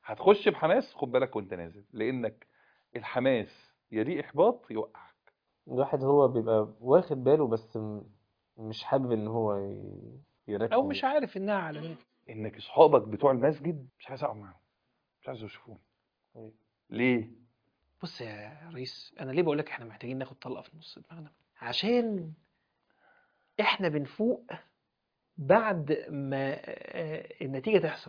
هتخش بحماس خد بالك وانت نازل لانك الحماس يا ليه احباط يوقعك الواحد هو بيبقى واخد باله بس م- مش حابب ان هو ي- يركز او مش عارف انها علامات انك اصحابك بتوع المسجد مش عايز اقعد معاهم مش عايز يشوفوني أيوة. ليه بص يا ريس انا ليه بقول لك احنا محتاجين ناخد طلقه في نص دماغنا عشان احنا بنفوق بعد ما آه، النتيجه تحصل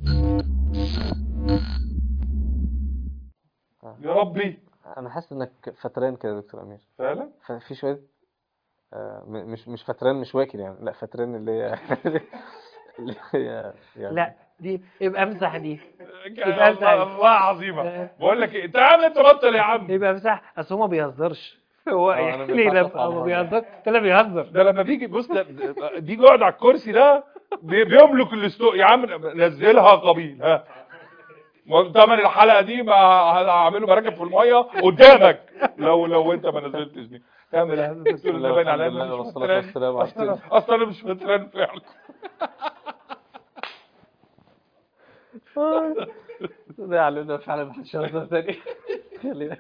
يا ربي انا حاسس انك فتران كده يا دكتور امير فعلا ف- في شويه آه، م- مش مش فتران مش واكل يعني لا فتران اللي هي اللي هي يعني لا دي يبقى امسح دي الله أنت- الله عظيمه بقول لك ايه انت يا عم انت بطل يا عم يبقى امسح اصل هو ما بيهزرش هو آه، أنا ما يعني ينفعش ليه أطلع هو ما بره. بيهزر طلع بيهزر ده لما بيجي بص ده بيجي يقعد على الكرسي ده بي- بيملك الاستو يا عم نزلها قبيل ها ثمن الحلقه دي ما هعمله براكب في الميه قدامك لو لو انت ما نزلتش دي كمل يا هذا الدكتور اللي باين عليا إن أنا مش والصلاة فتران. والسلام على اصل أنا- اصل انا مش فتران فعلا ده علمنا فعلا محدش يهزر تاني خلينا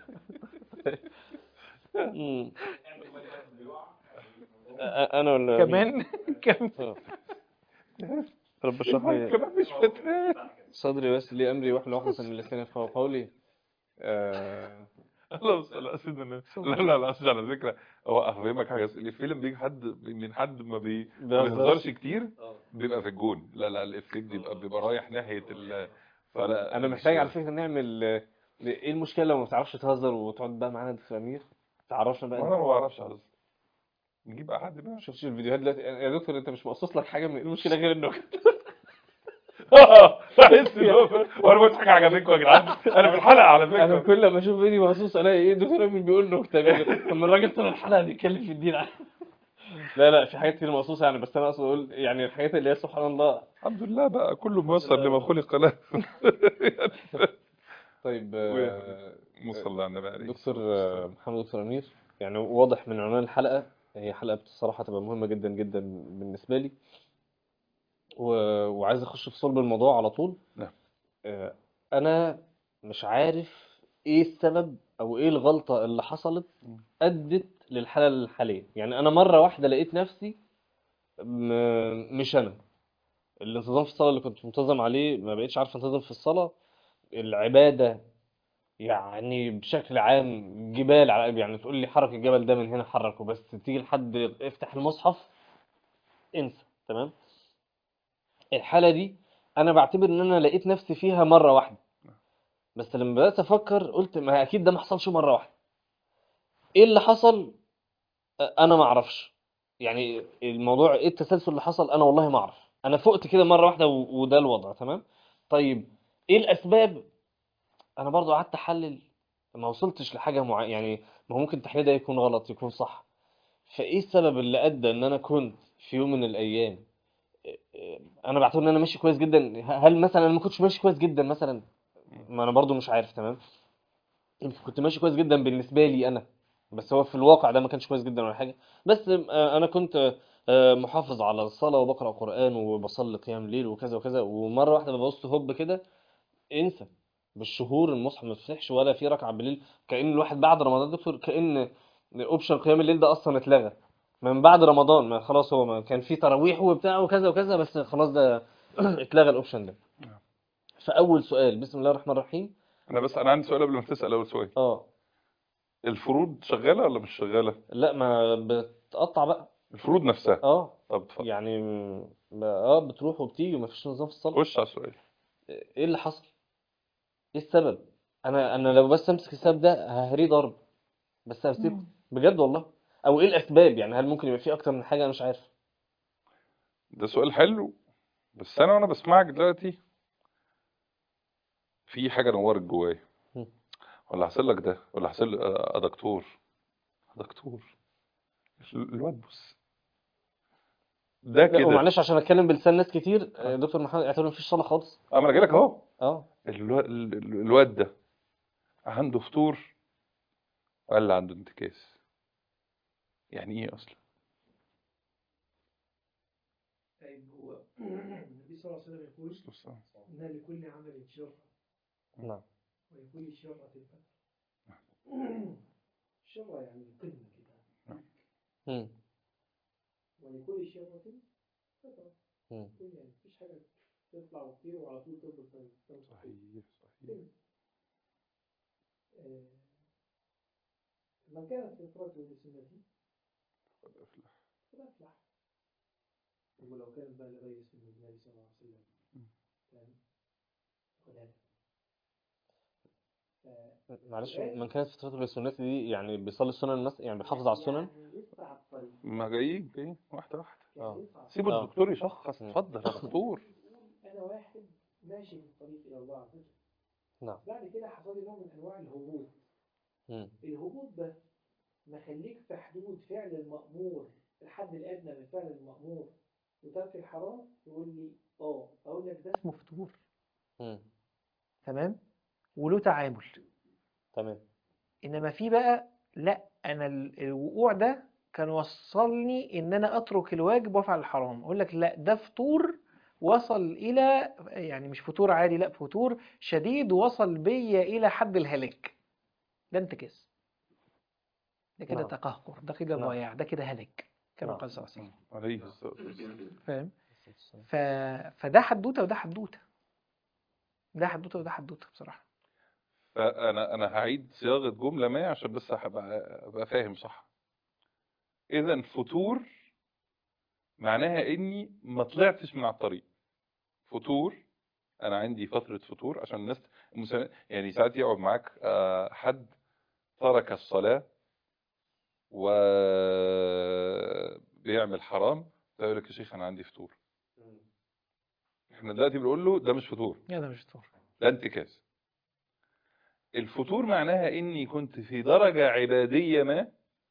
مم. أ- انا ولا كمان كمان رب اشرح لي كمان مش فتران صدري بس لي امري واحلى عقدة من لساني يفقهوا قولي آه، لا بس لا سيدنا النبي. لا لا لا أصل على فكره هو افهمك حاجه بس الفيلم بيجي حد من حد ما بي- ما بيهزرش. بيهزرش كتير بيبقى في الجون لا لا الافكت بيبقى بيبقى رايح ناحيه ال فلا انا مش- محتاج على فكرة نعمل آه، ايه المشكلة لو ما بتعرفش تهزر وتقعد بقى معانا دكتور امير تعرفنا بقى وانا ما بعرفش اهزر نجيب حد بقى شفتش الفيديوهات دلوقتي يا دكتور انت مش مقصوص لك حاجة من إيه المشكلة غير انك بحس إن هو- وانا بضحك عجبكم يا جدعان انا في الحلقه على انا فكره كل ما اشوف فيديو مخصوص الاقي ايه دكتور امين بيقول نكته كده. طب ما الراجل طول الحلقه بيتكلم في الدين لا لا في حاجات كتير مخصوصه يعني بس انا اقصد اقول يعني الحاجات اللي هي سبحان الله الحمد لله بقى كله ميسر لما خلق له طيب آه، مصلى على النبي عليه دكتور آه، محمد دكتور امير يعني واضح من عنوان الحلقه هي حلقه بصراحه تبقى مهمه جدا جدا بالنسبه لي و... وعايز اخش في صلب الموضوع على طول نعم. آه، انا مش عارف ايه السبب او ايه الغلطه اللي حصلت ادت للحاله الحاليه يعني انا مره واحده لقيت نفسي م... مش انا الانتظام في الصلاه اللي كنت منتظم عليه ما بقيتش عارف انتظم في الصلاه العباده يعني بشكل عام جبال على قلبي يعني تقول لي حرك الجبل ده من هنا حركه بس تيجي لحد افتح المصحف انسى تمام الحالة دي انا بعتبر ان انا لقيت نفسي فيها مرة واحدة بس لما بدأت افكر قلت ما اكيد ده ما حصلش مرة واحدة ايه اللي حصل أ- انا ما اعرفش يعني الموضوع ايه التسلسل اللي حصل انا والله ما اعرف انا فقت كده مرة واحدة و- وده الوضع تمام طيب ايه الاسباب انا برضو قعدت احلل ما وصلتش لحاجه معينه يعني ما هو ممكن التحليل ده يكون غلط يكون صح فايه السبب اللي ادى ان انا كنت في يوم من الايام انا بعتبر ان انا ماشي كويس جدا هل مثلا انا ما كنتش ماشي كويس جدا مثلا ما انا برضو مش عارف تمام يمكن كنت ماشي كويس جدا بالنسبه لي انا بس هو في الواقع ده ما كانش كويس جدا ولا حاجه بس آه، انا كنت آه، محافظ على الصلاه وبقرا قران وبصلي قيام ليل وكذا وكذا ومره واحده ببص هوب كده انسى بالشهور المصحف ما فتحش ولا في ركعه بالليل كأن الواحد بعد رمضان دكتور كأن اوبشن قيام الليل ده اصلا اتلغى من بعد رمضان ما خلاص هو ما كان في تراويح وبتاع وكذا وكذا بس خلاص ده اتلغى الاوبشن ده فاول سؤال بسم الله الرحمن الرحيم انا بس انا عندي سؤال قبل ما تسال اول سؤال اه الفروض شغاله ولا مش شغاله لا ما بتقطع بقى الفروض نفسها اه طب اتفضل. يعني م- اه بتروح وبتيجي ومفيش نظام في الصلاه خش على السؤال ايه اللي حصل ايه السبب انا انا لو بس امسك السبب ده ههريه ضرب بس همسكه بجد والله او ايه الاسباب يعني هل ممكن يبقى في اكتر من حاجه انا مش عارف ده سؤال حلو بس انا وانا بسمعك دلوقتي في حاجه نورت جوايا مم. ولا حصل لك ده ولا حصل يا دكتور يا دكتور ال- الواد بص ده لا كده ومعلش عشان اتكلم بلسان ناس كتير آه، دكتور محمد اعتبر مفيش صلاه خالص اه ما انا جاي لك اهو اه الو- ال- ال- الواد ده عنده فطور ولا عنده انتكاس يعني ايه اصلا طيب هو النبي صلى الله عليه وسلم يقول بص- بص. إن لكل عمل شرطة نعم ولكل شرة فترة شرة يعني قمة كده مم. ولكل شرة فترة مم. يعني مفيش حاجة تطلع وتطير وعلى طول تفضل تنصح صحيح صحيح آه، من كانت فطرته لسنتي قد أفلح فلا أفلح ولو كان بقى لغير سنة النبي صلى الله عليه وسلم مم. كان فقد هلك معلش من كانت فترته للسنة دي يعني بيصلي السنن مثلا يعني بيحافظ على السنن يعني لسه على الطريق ما جايين جايين واحدة واحدة آه. يعني لسه على سيبوا آه. الدكتور يشخص مم. اتفضل يا دكتور أنا واحد ماشي في الطريق إلى الله عز وجل نعم بعد كده حصل لي نوع من أنواع الهبوط مم. الهبوط ده مخليك في حدود فعل المأمور الحد الأدنى من فعل المأمور وترك الحرام يقول لي اه أقول لك ده اسمه فتور مم. تمام وله تعامل تمام إنما في بقى لا أنا ال- الوقوع ده كان وصلني إن أنا أترك الواجب وأفعل الحرام أقول لك لا ده فطور وصل إلى يعني مش فطور عادي لا فطور شديد وصل بيا إلى حد الهلاك ده انتكاس ده كده نعم. تقهقر ده كده نعم. ضياع ده كده هلك كما نعم. قال صلى الله عليه وسلم عليه الصلاة والسلام فاهم ف... فده حدوته وده حدوته ده حدوته وده حدوته بصراحة فأنا أنا هعيد صياغة جملة ما عشان بس هبقى أبقى فاهم صح إذا فتور معناها إني ما طلعتش من على الطريق فتور أنا عندي فترة فتور عشان الناس المسلمين- يعني ساعات يقعد معاك آه، حد ترك الصلاة وبيعمل حرام فيقول لك يا شيخ أنا عندي فتور احنا دلوقتي بنقول له ده مش فطور يا ده مش فطور ده انتكاس الفتور معناها اني كنت في درجة عبادية ما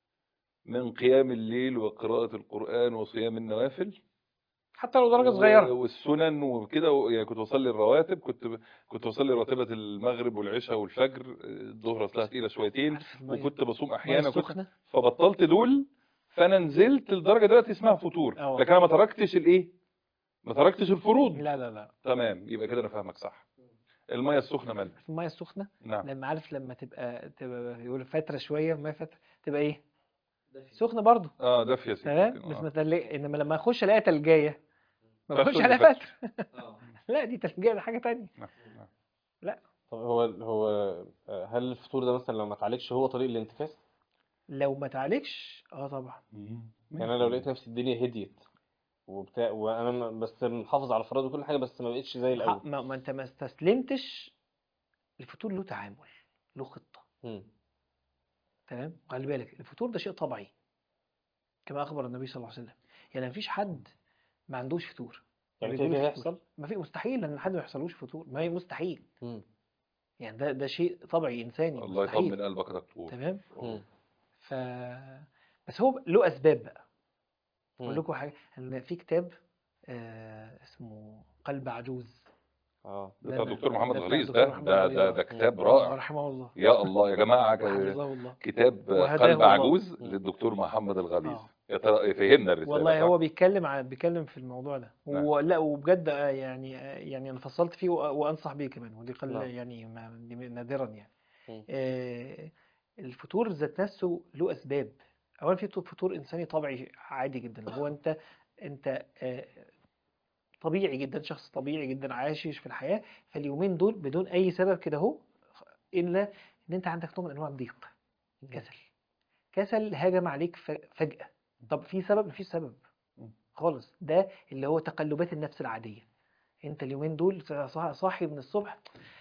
من قيام الليل وقراءة القرآن وصيام النوافل حتى لو درجة و- صغيرة والسنن وكده و- يعني كنت بصلي الرواتب كنت ب- كنت بصلي راتبة المغرب والعشاء والفجر الظهر اصلها تقيلة شويتين عارف المية- وكنت بصوم المية احيانا كنت السخنة فبطلت دول فانا نزلت لدرجة دلوقتي اسمها فتور اه. لكن انا ما تركتش الايه ما تركتش الفروض لا لا لا تمام يبقى كده انا فاهمك صح المية السخنة مالها في المية السخنة نعم لما عارف لما تبقى تبقى يقول فترة شوية ما فترة تبقى ايه سخنة برضو اه دافية يا سيدي تمام ممكن، بس آه. متلج انما لما اخش الاقيها تلجايه ما فترة بخش دي عليها فترة. فترة لا دي تلجايه ده حاجة تانية نعم، نعم. طب هو هو آه، هل الفطور ده مثلا لو ما اتعالجش هو طريق الانتكاس؟ لو ما تعالجش اه طبعا يعني انا لو لقيت نفسي الدنيا هديت وبتاع وانا م- بس محافظ على الفرائض وكل حاجه بس ما بقتش زي ح- الاول ما, ما انت ما استسلمتش الفطور له تعامل له خطة مم. تمام خلي بالك الفطور ده شيء طبيعي كما اخبر النبي صلى الله عليه وسلم يعني مفيش حد ما عندوش فطور يعني ما كده كده بيجيلوش هيحصل فطور. ما في مستحيل ان حد ما يحصلوش فطور ما هي مستحيل مم. يعني ده ده شيء طبيعي انساني الله مستحيل يطمن قلبك يا دكتور تمام مم. ف بس هو له اسباب بقى اقول مم. لكم حاجه ان في كتاب آه اسمه قلب عجوز اه ده بتاع ده- الدكتور محمد ده بتاع الغليظ الدكتور ده محمد ده الغليظ. ده, ده كتاب آه، رائع رحمه الله يا الله يا جماعة حفظه الله كتاب وهداه قلب الله. عجوز مم. للدكتور محمد الغليظ آه. يا ترى فهمنا الرسالة والله صح؟ هو بيتكلم عن بيتكلم في الموضوع ده نعم. ولا وبجد آه، يعني آه، يعني انا فصلت فيه وأ- وانصح بيه كمان ودي قل نعم. يعني ما دي نادرا يعني مم. آه، الفطور ذات نفسه له اسباب اولا في فطور انساني طبيعي عادي جدا اللي هو انت انت آه، طبيعي جدا شخص طبيعي جدا عايش في الحياه فاليومين دول بدون اي سبب كده اهو الا ان انت عندك نوع من انواع الضيق كسل كسل هجم عليك ف- فجأة طب في سبب مفيش سبب مم. خالص ده اللي هو تقلبات النفس العادية انت اليومين دول صا- صاحي من الصبح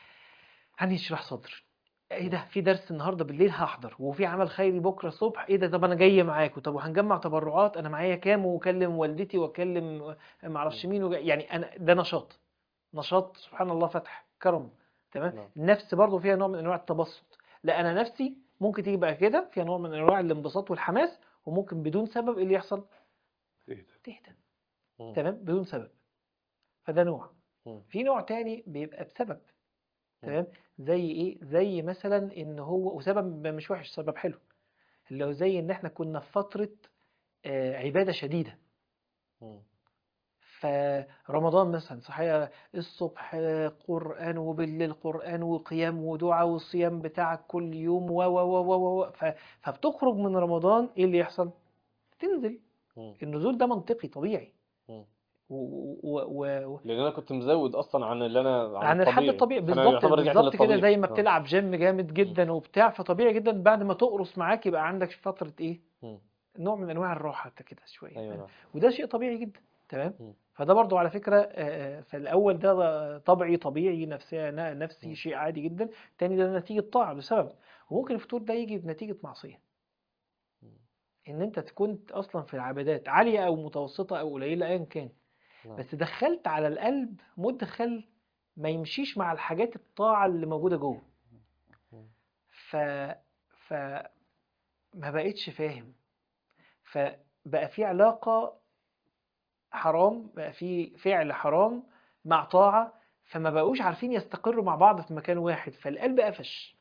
عندي اشراح صدر ايه ده في درس النهارده بالليل هحضر وفي عمل خيري بكره الصبح ايه ده طب انا جاي معاكم طب وهنجمع تبرعات انا معايا كام واكلم والدتي واكلم معرفش مين وجا... يعني انا ده نشاط نشاط سبحان الله فتح كرم تمام نعم. النفس برضو فيها نوع من انواع التبسط لا انا نفسي ممكن تيجي بقى كده فيها نوع من انواع الانبساط والحماس وممكن بدون سبب إيه اللي يحصل إيه ده؟ تهدى مم. تمام بدون سبب فده نوع مم. في نوع تاني بيبقى بسبب مم. تمام زي ايه زي مثلا ان هو وسبب مش وحش سبب حلو اللي هو زي ان احنا كنا في فترة آه، عبادة شديدة مم. فرمضان مثلا صحيح الصبح قرآن وبالليل قرآن وقيام ودعاء والصيام بتاعك كل يوم و و و و و ف- فبتخرج من رمضان ايه اللي يحصل؟ تنزل مم. النزول ده منطقي طبيعي مم. و و و و لان انا كنت مزود اصلا عن اللي انا عن الحد الطبيعي فأنا بالظبط يعتبر رجعت بالظبط كده للطبيعي. زي ما آه. بتلعب جيم جامد جدا وبتاع فطبيعي جدا بعد ما تقرص معاك يبقى عندك فترة ايه؟ مم. نوع من انواع الراحة كده شوية ايوه فاهم؟ نعم. وده شيء طبيعي جدا تمام مم. فده برضو على فكرة آه، آه، فالأول ده طبيعي طبيعي نفسي مم. نفسي شيء عادي جدا التاني ده نتيجة طاعة بسبب وممكن الفطور ده يجي بنتيجة معصية مم. إن أنت تكون أصلا في العبادات عالية أو متوسطة أو قليلة أيا كان نعم. بس دخلت على القلب مدخل ما يمشيش مع الحاجات الطاعة اللي موجودة جوه مم. ف ف ما بقتش فاهم فبقى في علاقة حرام بقى في فعل حرام مع طاعة فما بقوش عارفين يستقروا مع بعض في مكان واحد فالقلب قفش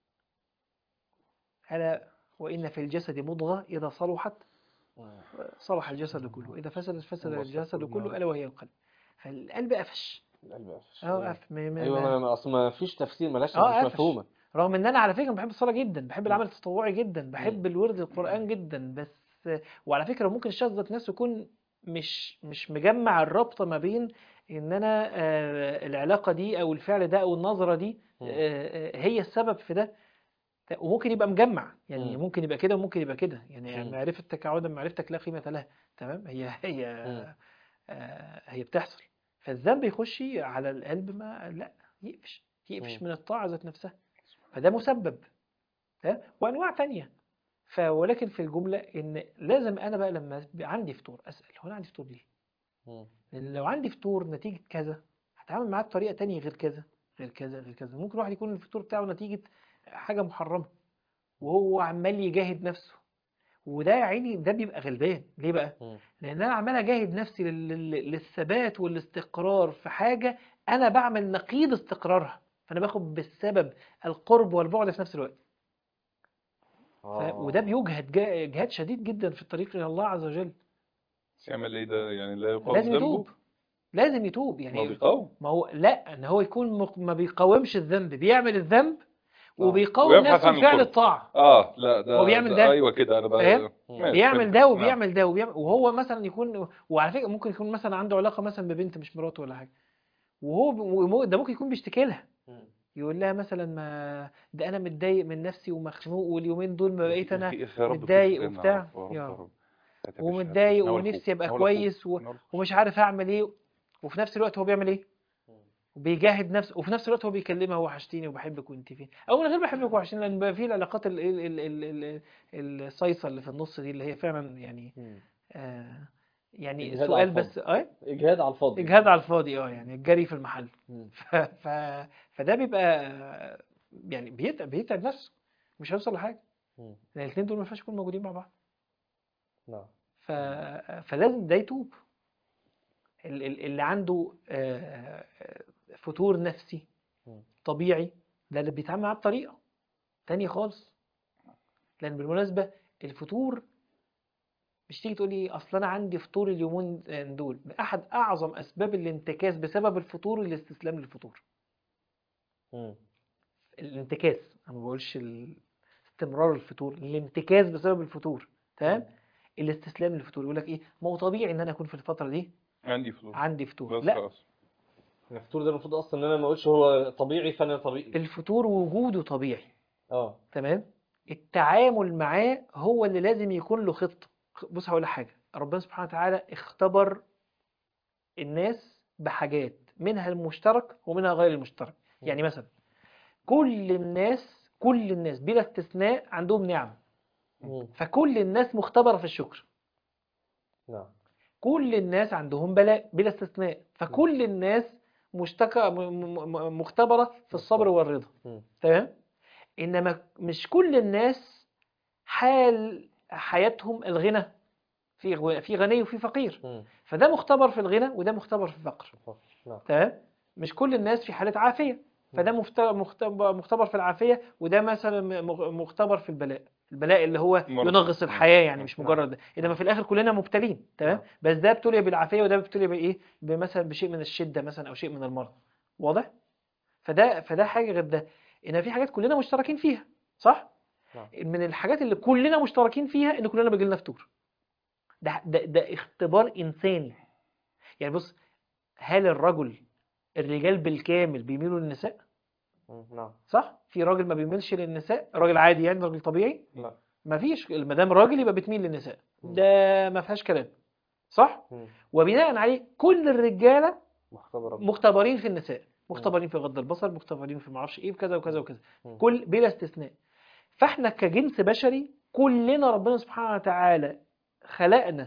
ألا وإن في الجسد مضغة إذا صلحت مم. صلح الجسد كله وإذا فسدت فسد الله الجسد يستر. كله ألا وهي القلب فالقلب قفش القلب قفش اه أيوة. قف م- م- ايوه م- ما ما- اصل ما فيش تفسير ملاش اه مش قفش. مفهومه رغم ان انا على فكره بحب الصلاه جدا بحب مم. العمل التطوعي جدا بحب الورد القران جدا بس وعلى فكره ممكن الشخص ذات نفسه يكون مش مش مجمع الرابطه ما بين ان انا آه، العلاقه دي او الفعل ده او النظره دي مم. آه، آه، هي السبب في ده وممكن يبقى مجمع يعني مم. ممكن يبقى كده وممكن يبقى كده يعني مم. معرفتك عودا معرفتك لا قيمه لها تمام هي هي مم. آه، هي بتحصل فالذنب يخش على القلب ما لا يقفش يقفش مم. من الطاعة ذات نفسها فده مسبب ها؟ وأنواع تانية ف ولكن في الجملة إن لازم أنا بقى لما يبقى عندي فطور أسأل هو أنا عندي فطور ليه؟ مم. لأن لو عندي فطور نتيجة كذا هتعامل معاه بطريقة تانية غير كذا غير كذا غير كذا ممكن واحد يكون الفطور بتاعه نتيجة حاجة محرمة وهو عمال يجاهد نفسه وده يا عيني ده بيبقى غلبان ليه بقى؟ مم. لان انا عمال اجاهد نفسي لل- لل- للثبات والاستقرار في حاجه انا بعمل نقيض استقرارها فانا باخد بالسبب القرب والبعد في نفس الوقت ف... آه. وده بيجهد جا- جهاد شديد جدا في الطريق الى الله عز وجل بس يعمل ايه ده يعني لا يقاوم لازم ذنبه يتوب لازم يتوب ما هو يعني بيقاوم ما هو لا ان هو يكون مق- ما بيقاومش الذنب بيعمل الذنب آه. وبيقاوم ويبحث نفسه عن في فعل القرب. الطاعه اه لا ده هو بيعمل ده. ايوه كده انا بقى فاهم؟ ماشي، بيعمل فهمت. ده نعم. وبيعمل ده وبيعمل وهو مثلا يكون وعلى فكره ممكن يكون مثلا عنده علاقه مثلا ببنت مش مراته ولا حاجه وهو ب- ومو- ده ممكن يكون بيشتكي لها مم. يقول لها مثلا ما ده انا متضايق من نفسي ومخنوق واليومين دول ما بقيت انا يا رب متضايق تكون وبتاع. عارف، يا رب، يا يا رب. رب. هات يا باشا، ومتضايق ناول ونفسي أخوك، ابقى ناول أخوك، كويس و... ناول أخوك. ومش عارف اعمل ايه وفي نفس الوقت هو بيعمل ايه مم. بيجاهد نفسه وفي نفس الوقت هو بيكلمها وحشتيني وبحبك وانت فين او من غير بحبك وحشتيني لان بقى في العلاقات ال... ال... ال... ال... ال... الصيصه اللي في النص دي اللي هي فعلا يعني مم. آه يعني إجهاد على سؤال الفاضي. بس اه اجهاد على الفاضي اجهاد على الفاضي اه يعني الجري في المحل مم. ف... ف... فده بيبقى يعني بيتعب بيتعب نفسه مش هيوصل لحاجه مم. لان الاثنين دول ما ينفعش يكونوا موجودين مع بعض نعم ف... فلازم ده يتوب ال- ال- اللي عنده آه، آه، فتور نفسي مم. طبيعي ده اللي بيتعامل معاه بطريقه تانية خالص لان بالمناسبه الفتور مش تيجي تقول لي اصل انا عندي فطور اليومين دول احد اعظم اسباب الانتكاس بسبب الفطور الاستسلام للفطور مم. الانتكاس انا ما بقولش ال- استمرار الفطور الانتكاس بسبب الفطور تمام الاستسلام للفطور يقول لك ايه ما هو طبيعي ان انا اكون في الفتره دي عندي فلوس عندي فطور بس لا خلاص الفطور ده المفروض اصلا ان انا ما اقولش هو طبيعي فانا طبيعي الفطور وجوده طبيعي اه تمام التعامل معاه هو اللي لازم يكون له خطه بص هقول لك حاجه ربنا سبحانه وتعالى اختبر الناس بحاجات منها المشترك ومنها غير المشترك مم. يعني مثلا كل الناس كل الناس بلا استثناء عندهم نعم مم. فكل الناس مختبرة في الشكر نعم كل الناس عندهم بلاء بلا استثناء فكل الناس مشتكى م- م- م- مختبرة في الصبر والرضا مم. تمام انما مش كل الناس حال حياتهم الغنى في غ- في غني وفي فقير مم. فده مختبر في الغنى وده مختبر في الفقر نعم تمام مش كل الناس في حالة عافية فده مفت- مختبر مختبر في العافيه وده مثلا م- مغ- مختبر في البلاء البلاء اللي هو مرض. ينغص الحياه يعني مش نعم. مجرد ده انما في الاخر كلنا مبتلين تمام نعم. بس ده ابتلي بالعافيه وده ابتلي بايه مثلا بشيء من الشده مثلا او شيء من المرض واضح فده فده حاجه غير ده ان في حاجات كلنا مشتركين فيها صح نعم. من الحاجات اللي كلنا مشتركين فيها ان كلنا بيجي لنا فطور ده ده ده اختبار انساني يعني بص هل الرجل الرجال بالكامل بيميلوا للنساء مم. نعم صح في راجل ما بيميلش للنساء راجل عادي يعني راجل طبيعي لا ما فيش ما دام راجل يبقى بتميل للنساء مم. ده ما فيهاش كلام صح مم. وبناء عليه كل الرجاله مختبر مختبرين في النساء مختبرين في غض البصر مختبرين في معرفش ايه وكذا وكذا وكذا مم. كل بلا استثناء فاحنا كجنس بشري كلنا ربنا سبحانه وتعالى خلقنا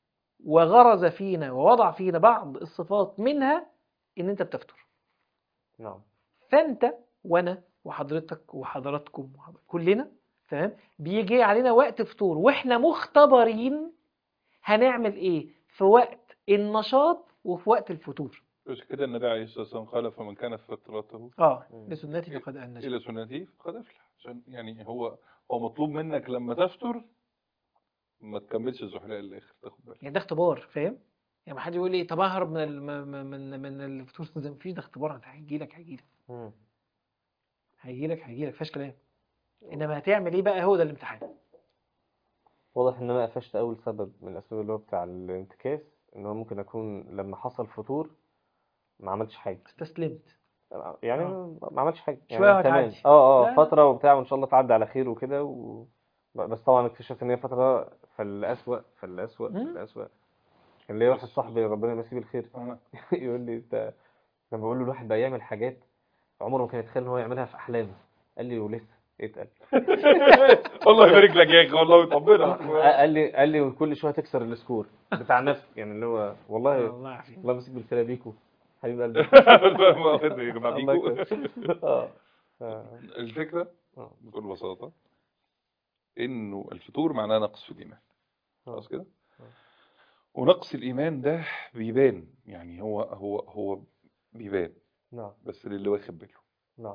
وغرز فينا ووضع فينا بعض الصفات منها ان انت بتفتر نعم فانت وانا وحضرتك وحضراتكم وحضر- كلنا تمام بيجي علينا وقت فطور واحنا مختبرين هنعمل ايه في وقت النشاط وفي وقت الفتور مش كده النبي عليه الصلاه والسلام قال فمن كانت فترته اه مم. لسنتي فقد انجى الى سنته فقد افلح عشان يعني هو هو مطلوب منك لما تفتر ما تكملش الزحلقه للاخر تاخد بالك يعني ده اختبار فاهم يعني ما حد يقول لي طب اهرب من ال... من من من الفطور ده مفيش ده اختبار انت هيجي لك هيجي لك مم. هيجي لك هيجي لك فيهاش كلام انما هتعمل ايه بقى هو ده الامتحان واضح ان انا قفشت اول سبب من الاسباب اللي هو بتاع الانتكاس ان هو ممكن اكون لما حصل فتور ما عملتش حاجه استسلمت يعني آه. ما عملش حاجه يعني شوية تمام وهتعدي. اه لا، اه لا. فتره وبتاع وان شاء الله تعدي على خير وكده و... بس طبعا اكتشفت ان هي فتره فالاسوأ فالاسوأ مم. فالاسوأ كان ليا واحد صاحبي ربنا يمسيه بالخير آه. يقول لي انت لما بقول له الواحد بقى يعمل حاجات عمره ما كان يتخيل ان هو يعملها في احلامه قال لي ولسه اتقل الله يبارك لك يا اخي والله ويطمنك قال لي قال لي وكل شويه تكسر السكور بتاع نفسك يعني اللي هو والله الله يعافيك الله يمسك بالخير يا بيكو حبيب قلبي يا جماعه الله بيكو يكرمك. اه آه. الفكره آه. بكل بساطه انه الفتور معناه نقص في الايمان خلاص كده آه. ونقص الايمان ده بيبان يعني هو هو هو بيبان نعم بس للي واخد باله نعم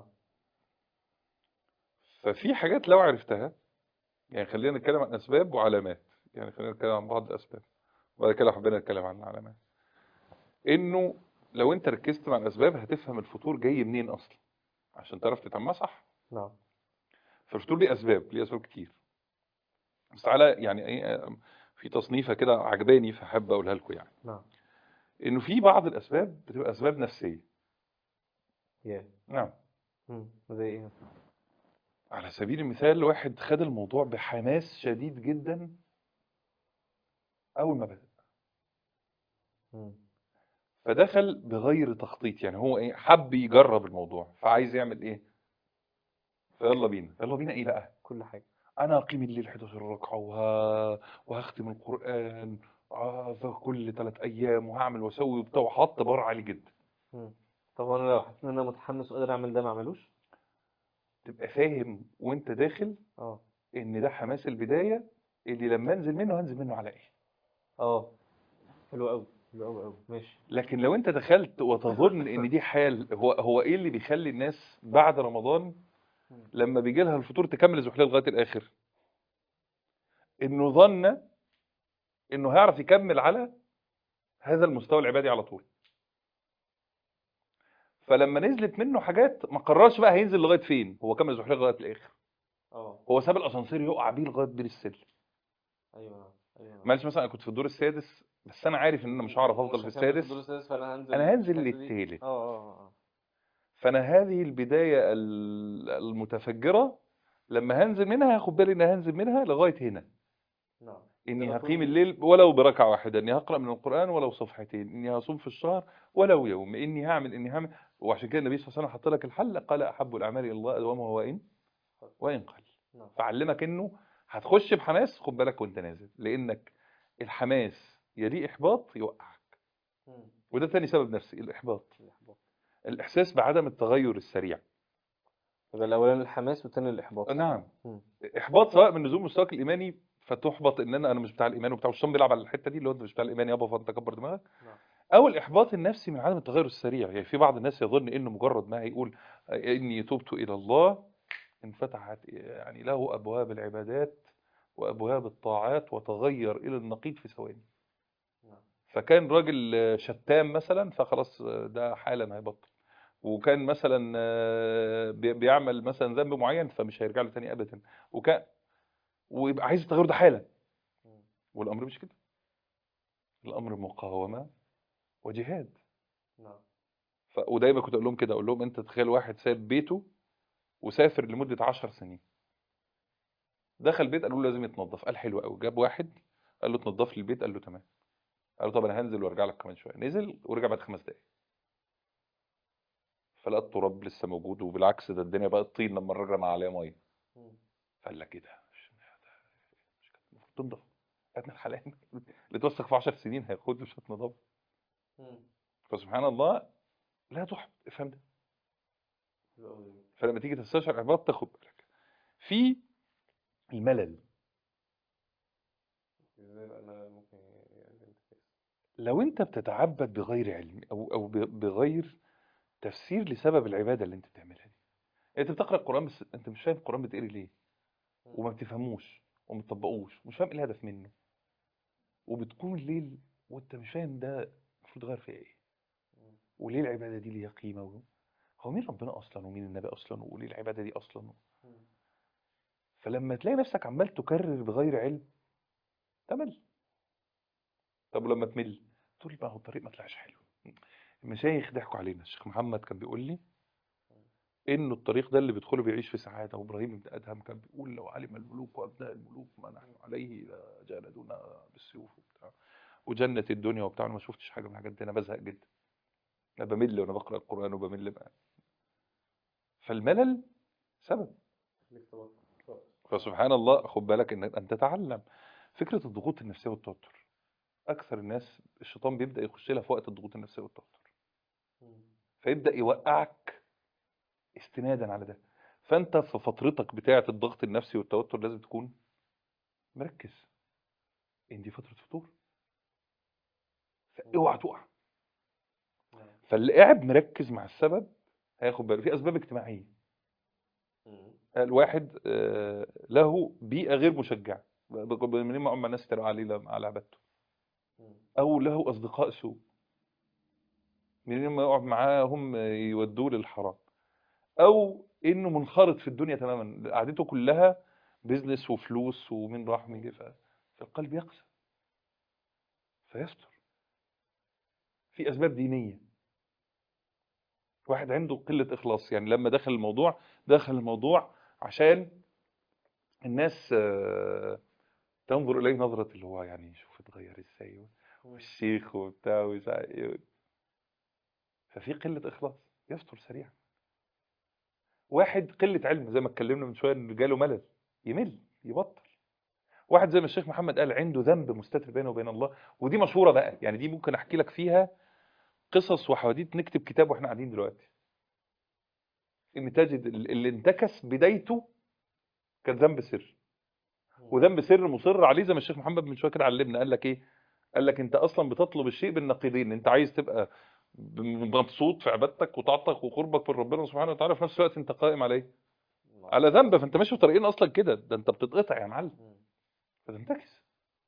ففي حاجات لو عرفتها يعني خلينا نتكلم عن اسباب وعلامات يعني خلينا نتكلم عن بعض الاسباب وبعد كده لو حبينا نتكلم عن العلامات انه لو انت ركزت مع الاسباب هتفهم الفطور جاي منين اصلا عشان تعرف تتعامل صح نعم فالفطور ليه اسباب ليه اسباب كتير بس تعالى يعني ايه في تصنيفه كده عجباني فحب اقولها لكم يعني نعم انه في بعض الاسباب بتبقى اسباب نفسيه يا نعم مم. زي ايه على سبيل المثال واحد خد الموضوع بحماس شديد جدا اول ما بدأ مم. فدخل بغير تخطيط يعني هو ايه حب يجرب الموضوع فعايز يعمل ايه فيلا بينا يلا بينا ايه بقى كل حاجه انا اقيم الليل 11 ركعه وه... وهختم القران آه، في كل ثلاث ايام وهعمل واسوي وبتاع وحط بار عالي جدا مم. طب انا لو حسيت ان انا متحمس وقادر اعمل ده ما اعملوش تبقى فاهم وانت داخل اه ان ده حماس البدايه اللي لما انزل منه هنزل منه على ايه اه حلو قوي حلو قوي قوي ماشي لكن لو انت دخلت وتظن ان دي حال هو هو ايه اللي بيخلي الناس بعد رمضان لما بيجي لها الفطور تكمل الزحلية لغايه الاخر انه ظن انه هيعرف يكمل على هذا المستوى العبادي على طول فلما نزلت منه حاجات ما قررش بقى هينزل لغايه فين هو كمل الزحلية لغايه الاخر اه هو ساب الاسانسير يقع بيه لغايه بير السلم ايوه ايوه معلش مثلا انا كنت في الدور السادس بس انا عارف ان انا مش هعرف افضل في مش هكمل السادس الدور السادس فانا هنزل انا هنزل الحتة دي. للتالت اه اه اه فانا هذه البدايه ال- المتفجره لما هنزل منها هاخد بالي ان هنزل منها لغايه هنا نعم اني ده هقيم مفهوم. الليل ولو بركعه واحده اني هقرا من القران ولو صفحتين اني هصوم في الشهر ولو يوم اني هعمل اني هعمل وعشان كده النبي صلى الله عليه وسلم حط لك الحل قال احب الاعمال الى الله ادومها وان وان قل نعم فعلمك انه هتخش بحماس خد بالك وانت نازل لانك الحماس يليه احباط يوقعك مم. وده تاني سبب نفسي الاحباط الإحباط. الاحساس بعدم التغير السريع يبقى الاولاني الحماس والثاني الاحباط نعم مم. احباط سواء من نزول مستواك الايماني فتحبط ان انا انا مش بتاع الايمان وبتاع الشيطان بيلعب على الحته دي اللي هو انت مش بتاع الايمان يابا فانت كبر دماغك نعم. او الاحباط النفسي من عدم التغير السريع يعني في بعض الناس يظن انه مجرد ما هيقول اني تبت الى الله انفتحت يعني له ابواب العبادات وابواب الطاعات وتغير الى النقيض في ثواني نعم. فكان راجل شتام مثلا فخلاص ده حالا هيبطل وكان مثلا آه، بي- بيعمل مثلا ذنب معين فمش هيرجع له تاني ابدا وكان ويبقى عايز التغير ده حالا والامر مش كده الامر مقاومه وجهاد نعم ف... ودايما كنت اقول لهم كده اقول لهم انت تخيل واحد ساب بيته وسافر لمده 10 سنين دخل البيت قالوا له لازم يتنظف قال حلو قوي جاب واحد قال له تنظف لي البيت قال له تمام قال له طب انا هنزل وارجع لك كمان شويه نزل ورجع بعد خمس دقايق فلقى التراب لسه موجود وبالعكس ده الدنيا بقت طين لما الراجل رمى عليها ميه فقال لك ايه ده مش مش كانت المفروض تنضف يا ابن الحلال اللي توسخ في 10 سنين هياخد له شويه نظافه فسبحان الله لا تحب افهم ده فلما تيجي تستشعر احباط تاخد بالك في الملل ازاي بقى انا ممكن يعني لو انت بتتعبد بغير علم او او ب- بغير تفسير لسبب العباده اللي انت بتعملها دي انت بتقرا القران بس انت مش فاهم القران بتقري ليه وما بتفهموش وما بتطبقوش مش فاهم ايه الهدف منه وبتقوم الليل وانت مش فاهم ده المفروض غير فيها ايه وليه العباده دي ليها قيمه و... هو مين ربنا اصلا ومين النبي اصلا وليه العباده دي اصلا فلما تلاقي نفسك عمال تكرر بغير علم تمل طب ولما تمل تقول بقى هو الطريق ما طلعش حلو المشايخ ضحكوا علينا الشيخ محمد كان بيقول لي انه الطريق ده اللي بيدخله بيعيش في سعاده وابراهيم بن ادهم كان بيقول لو علم الملوك وابناء الملوك ما نحن عليه لجالدونا بالسيوف وبتاع وجنه الدنيا وبتاع انا ما شفتش حاجه من الحاجات دي انا بزهق جدا انا بمل وانا بقرا القران وبمل بقى فالملل سبب فسبحان الله خد بالك ان ان تتعلم فكره الضغوط النفسيه والتوتر اكثر الناس الشيطان بيبدا يخش لها في وقت الضغوط النفسيه والتوتر فيبدا يوقعك استنادا على ده فانت في فترتك بتاعه الضغط النفسي والتوتر لازم تكون مركز ان دي فتره فطور اوعى تقع فاللي قاعد مركز مع السبب هياخد باله في اسباب اجتماعيه الواحد آه، له بيئه غير مشجعه من ما اما الناس ترى عليه لما- على عبادته او له اصدقاء سوء من ما يقعد معاهم يودوه للحرام او انه منخرط في الدنيا تماما قعدته كلها بيزنس وفلوس ومين راح ومين جه ف- فالقلب يقسى فيستر في اسباب دينيه واحد عنده قله اخلاص يعني لما دخل الموضوع دخل الموضوع عشان الناس آه، تنظر اليه نظره اللي هو يعني شوف اتغير ازاي والشيخ وبتاع ومش عارف ايه ففي قله اخلاص يستر سريعا واحد قله علم زي ما اتكلمنا من شويه ان جاله ملل يمل يبطل واحد زي ما الشيخ محمد قال عنده ذنب مستتر بينه وبين الله ودي مشهوره بقى يعني دي ممكن احكي لك فيها قصص وحواديت نكتب كتاب واحنا قاعدين دلوقتي ان تجد ال- اللي انتكس بدايته كان ذنب سر وذنب سر مصر عليه زي ما الشيخ محمد من شويه كده علمنا قال لك ايه قال لك انت اصلا بتطلب الشيء بالنقيضين انت عايز تبقى ب- مبسوط في عبادتك وطاعتك وقربك من ربنا سبحانه وتعالى في نفس الوقت انت قائم على ايه على ذنب فانت ماشي في طريقين اصلا كده ده انت بتتقطع يا معلم فتنتكس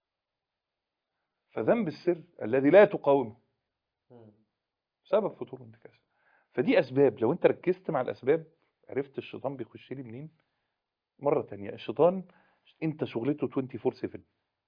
فذنب السر الذي لا تقاومه سبب فتور الانتكاس فدي اسباب لو انت ركزت مع الاسباب عرفت الشيطان بيخش لي منين مره تانية الشيطان انت شغلته 24 7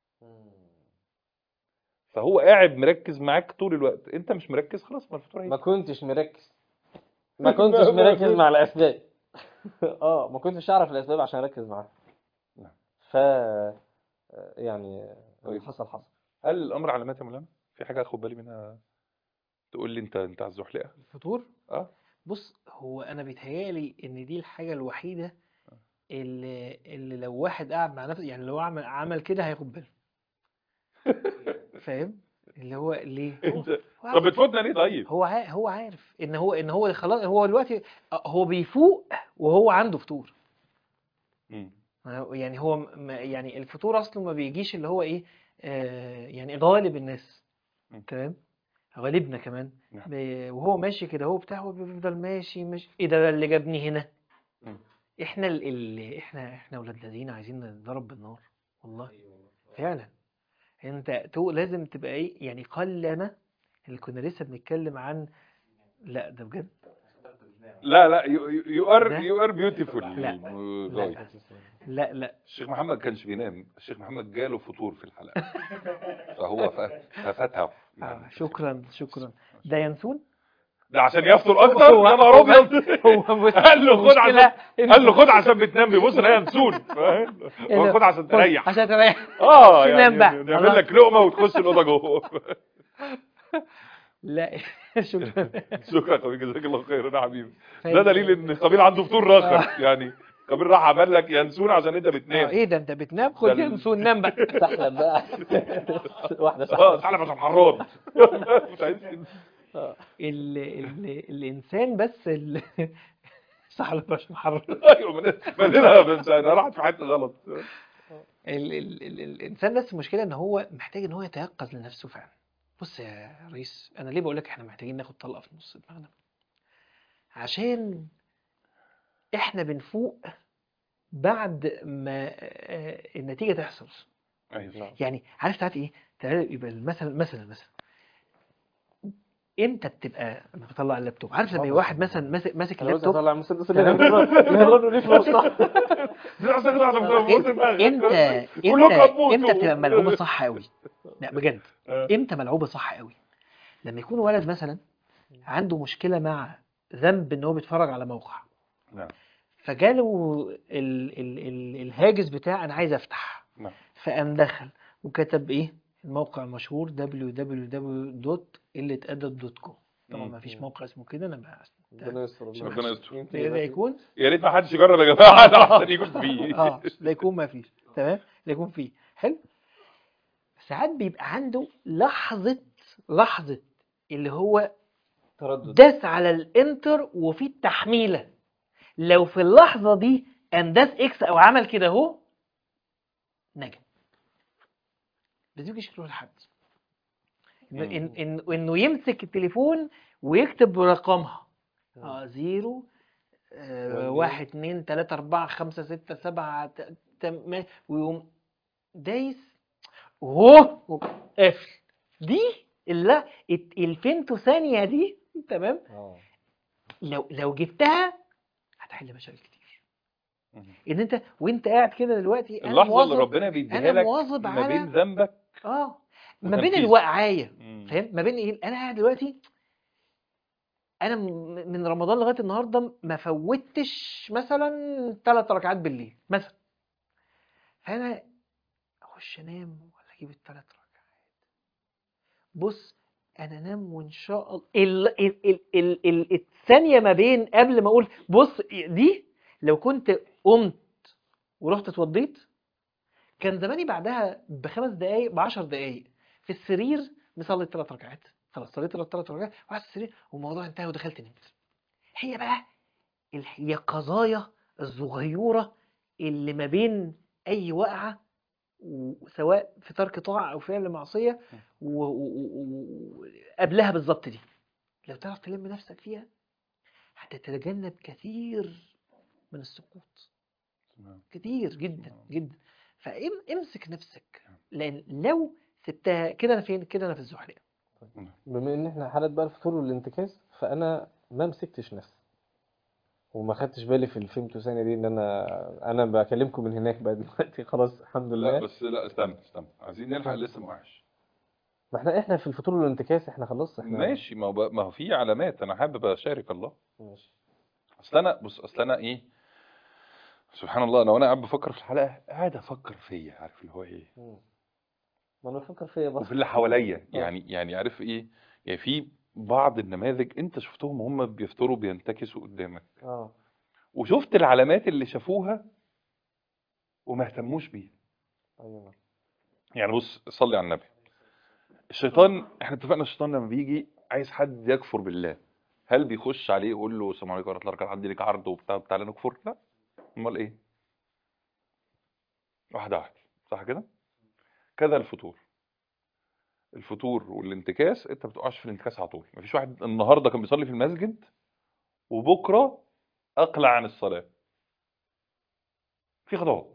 فهو قاعد مركز معاك طول الوقت انت مش مركز خلاص ما الفطور ما هيجي كنتش مركز ما كنتش ما- ما مركز كنت- مع الاسباب اه ما كنتش اعرف الاسباب عشان اركز معاها نعم. ف يعني اللي طيب. حصل حصل هل الامر علامات يا مولانا في حاجه اخد بالي منها تقول لي انت انت على الزحلقه الفطور اه بص هو انا بيتهيالي ان دي الحاجه الوحيده اللي, اللي لو واحد قاعد مع نفسه يعني لو عمل عمل كده هياخد باله فاهم اللي هو ليه هو- انت هو طب بتفوتنا ليه طيب هو عا- هو عارف ان هو ان هو خلاص هو دلوقتي هو بيفوق وهو عنده فطور مم. يعني هو م- م- يعني الفطور اصله ما بيجيش اللي هو ايه آه يعني غالب الناس م. تمام غالبنا كمان نعم. ب- وهو ماشي كده هو بتاع هو بيفضل ماشي ماشي ايه ده اللي جابني هنا مم. احنا ال... ال... احنا احنا ولاد الذين عايزين نضرب بالنار والله فعلا انت تو لازم تبقى ايه يعني قلما اللي كنا لسه بنتكلم عن لا ده بجد لا لا يو ار ده؟ يو ار بيوتيفول لا. لا لا لا الشيخ محمد كانش بينام الشيخ محمد جاله فطور في الحلقه فهو ف- ففتها آه شكرا شكرا ده ينسون ده عشان يفطر اكتر هو- يا نهار ابيض هو بص قال له خد عشان المشكلة قال له خد عشان بتنام بيبص لا ينسون فاهم هو خد عشان تريح عشان تريح اه تنام يعني بقى. نعمل خلاص. لك لقمه وتخش الاوضه جوه لا شكرا شكرا يا حبيبي جزاك الله خير يا حبيبي ده فاهم؟ دليل ان قبيل عنده فطور راخر يعني قبيل راح عمل لك ينسون عشان انت آه بتنام ايه ده انت بتنام ده خد ال- ينسون نام بقى سحلب بقى واحده اه سحلب تعالى عشان حران مش عايز ال... ال... الانسان بس ال... سحلب عشان حر ايوه من- مننا بس انا راحت في حته غلط ال... ال... ال... الانسان بس المشكله ان هو محتاج ان هو يتيقظ لنفسه فعلا بص يا ريس انا ليه بقول لك احنا محتاجين ناخد طلقه في نص دماغنا عشان احنا بنفوق بعد ما آه، النتيجه تحصل ايوه يعني عارف ساعات ايه تعالى يبقى مثلا مثلا مثلا امتى بتبقى انا بطلع اللابتوب عارف لما يبقى واحد مثلا ماسك ماسك انا بس اللابتوب اطلع المسدس اللي هيضرب ليه في الوسط امتى كلكم امتى هتموتوا. امتى بتبقى ملعوبه صح قوي لا بجد آه. امتى ملعوبه صح قوي لما يكون ولد مثلا عنده مشكله مع ذنب ان هو بيتفرج على موقع نعم. فجاله ال ال ال الهاجس بتاع انا عايز افتح نعم. فقام دخل وكتب ايه الموقع المشهور www.قلتادب.com طبعا مم. ما فيش موقع اسمه كده انا ما ربنا يستر والله. ربنا يستر. يمكن ده يبقى يكون يا ريت ما حدش يجرب يا جماعه ده احسن يكون فيه اه لا يكون ما فيش تمام لا يكون فيه حلو ساعات بيبقى عنده لحظة لحظة اللي هو تردد داس على الانتر وفي التحميلة لو في اللحظة دي قام داس اكس او عمل كده اهو نجا بس يجي يشكله لحد إن- إن- إن- انه يمسك التليفون ويكتب رقمها اه زيرو آه ولا واحد اتنين تلاتة أربعة خمسة ستة سبعة ت- تم ويقوم دايس وهو قافل دي اللي الت- الفينتو ثانية دي تمام اه لو لو جبتها هتحل مشاكل كتير مم. ان انت وانت قاعد كده دلوقتي انا اللحظه اللي مواظب ربنا بيديها انا لك مواظب ما بين على ذنبك اه ما بين وتنفيذ. الوقعايه مم. فاهم ما بين ايه انا قاعد دلوقتي انا م- من رمضان لغايه النهارده ما فوتش مثلا ثلاث ركعات بالليل مثلا فانا اخش انام ولا اجيب الثلاث ركعات بص انا انام وان شاء الله ال ال ال ال ال الثانيه ما بين قبل ما اقول بص دي لو كنت قمت ورحت اتوضيت كان زماني بعدها بخمس دقايق بعشر دقايق في السرير مصلي ثلاث ركعات خلاص صليت ثلاث ركعات وقعدت في السرير والموضوع انتهى ودخلت نمت هي بقى ال- هي قضايا الصغيرة اللي ما بين أي وقعة وسواء في ترك طاعة أو فعل معصية و- و- و- وقبلها بالظبط دي لو تعرف تلم نفسك فيها هتتجنب كثير من السقوط تمام. كتير جدا نعم. جدا فامسك نفسك لان لو سبتها كده انا فين كده انا في الزحليق بما ان احنا حالة بقى الفطور والانتكاس فانا ما مسكتش نفسي وما خدتش بالي في الفيمتو ثانية دي ان انا انا بكلمكم من هناك بقى دلوقتي خلاص الحمد لا لله بس لا استنى استنى عايزين نلحق لسه ما وقعش ما احنا احنا في الفطور والانتكاس احنا خلاص احنا ماشي ما هو بقى- ما هو في علامات انا حابب اشارك الله ماشي اصل انا بص اصل انا ايه سبحان الله انا وانا قاعد بفكر في الحلقه قاعد افكر فيا عارف اللي هو ايه مم. ما انا بفكر فيا وفي بس اللي حواليا آه. يعني يعني عارف ايه يعني في بعض النماذج انت شفتهم هم بيفطروا بينتكسوا قدامك اه وشفت العلامات اللي شافوها وما اهتموش بيها ايوه يعني بص صلي على النبي الشيطان احنا اتفقنا الشيطان لما بيجي عايز حد يكفر بالله هل بيخش عليه يقول له السلام عليكم ورحمه الله وبركاته عندي لك عرض وبتاع تعالى نكفر لا امال ايه واحده واحده صح كده كذا الفطور الفتور والانتكاس انت ما بتقعش في الانتكاس على طول مفيش واحد النهارده كان بيصلي في المسجد وبكره اقلع عن الصلاه في خطوات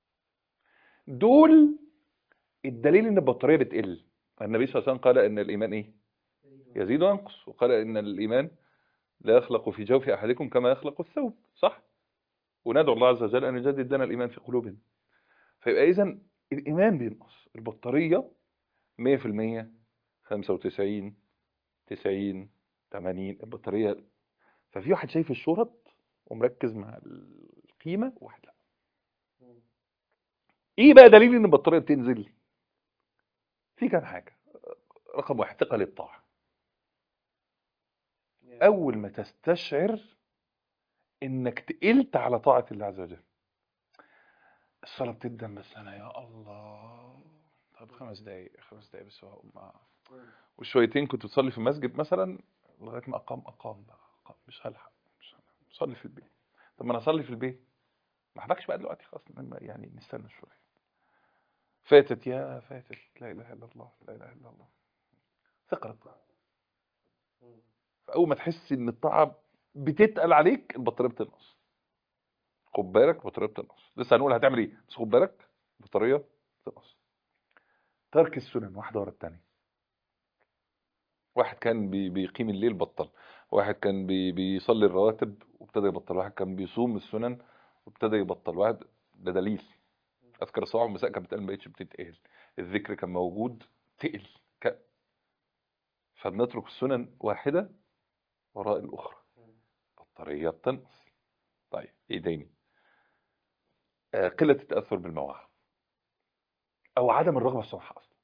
دول الدليل ان البطاريه بتقل النبي صلى الله عليه وسلم قال ان الايمان ايه يزيد وينقص وقال ان الايمان لا يخلق في جوف احدكم كما يخلق الثوب صح وندعو الله عز وجل ان يجدد لنا الايمان في قلوبنا فيبقى اذا الايمان بينقص البطاريه 100% 95 90 80 البطاريه ففي واحد شايف الشرط ومركز مع القيمه وواحد لا ايه بقى دليل ان البطاريه بتنزل في كام حاجه رقم واحد ثقه للطاعه اول ما تستشعر انك تقلت على طاعه الله عز وجل الصلاه بتبدا بس انا يا الله طب خمس دقايق خمس دقايق بس وهقوم أقف. وشويتين كنت بتصلي في المسجد مثلا لغايه ما اقام اقام بقى أقام. مش هلحق مش هلحق صلي في البيت طب ما انا اصلي في البيت ما احبكش بقى دلوقتي خلاص لما- يعني نستنى شويه فاتت يا فاتت لا اله الا الله لا اله الا الله ثقه للطاعه فاول ما تحس ان الطاعه بتتقل عليك البطاريه بتنقص خد بالك البطاريه بتنقص لسه هنقول هتعمل ايه بس خد بالك البطاريه بتنقص ترك السنن واحده ورا الثانيه واحد كان بي- بيقيم الليل بطل واحد كان بي بيصلي الرواتب وابتدى يبطل واحد كان بيصوم السنن وابتدى يبطل واحد ده دليل اذكر الصباح والمساء كانت بتقل ما بقتش بتتقل الذكر كان موجود تقل ك... فبنترك السنن واحده وراء الاخرى بطاريه بتنقص طيب ايه تاني آه قله التاثر بالمواعظ او عدم الرغبه في الصراحه اصلا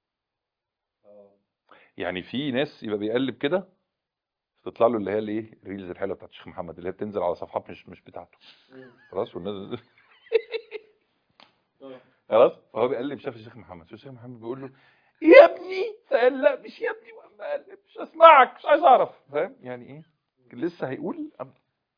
يعني في ناس يبقى بيقلب كده تطلع له اللي هي الايه الريلز الحلوه بتاعت الشيخ محمد اللي هي بتنزل على صفحات مش مش بتاعته خلاص والناس خلاص فهو بيقلب شاف الشيخ محمد شاف الشيخ محمد بيقول له يا ابني فقال لا مش يا ابني وقام قلب مش اسمعك مش عايز اعرف فاهم يعني ايه لسه هيقول أم...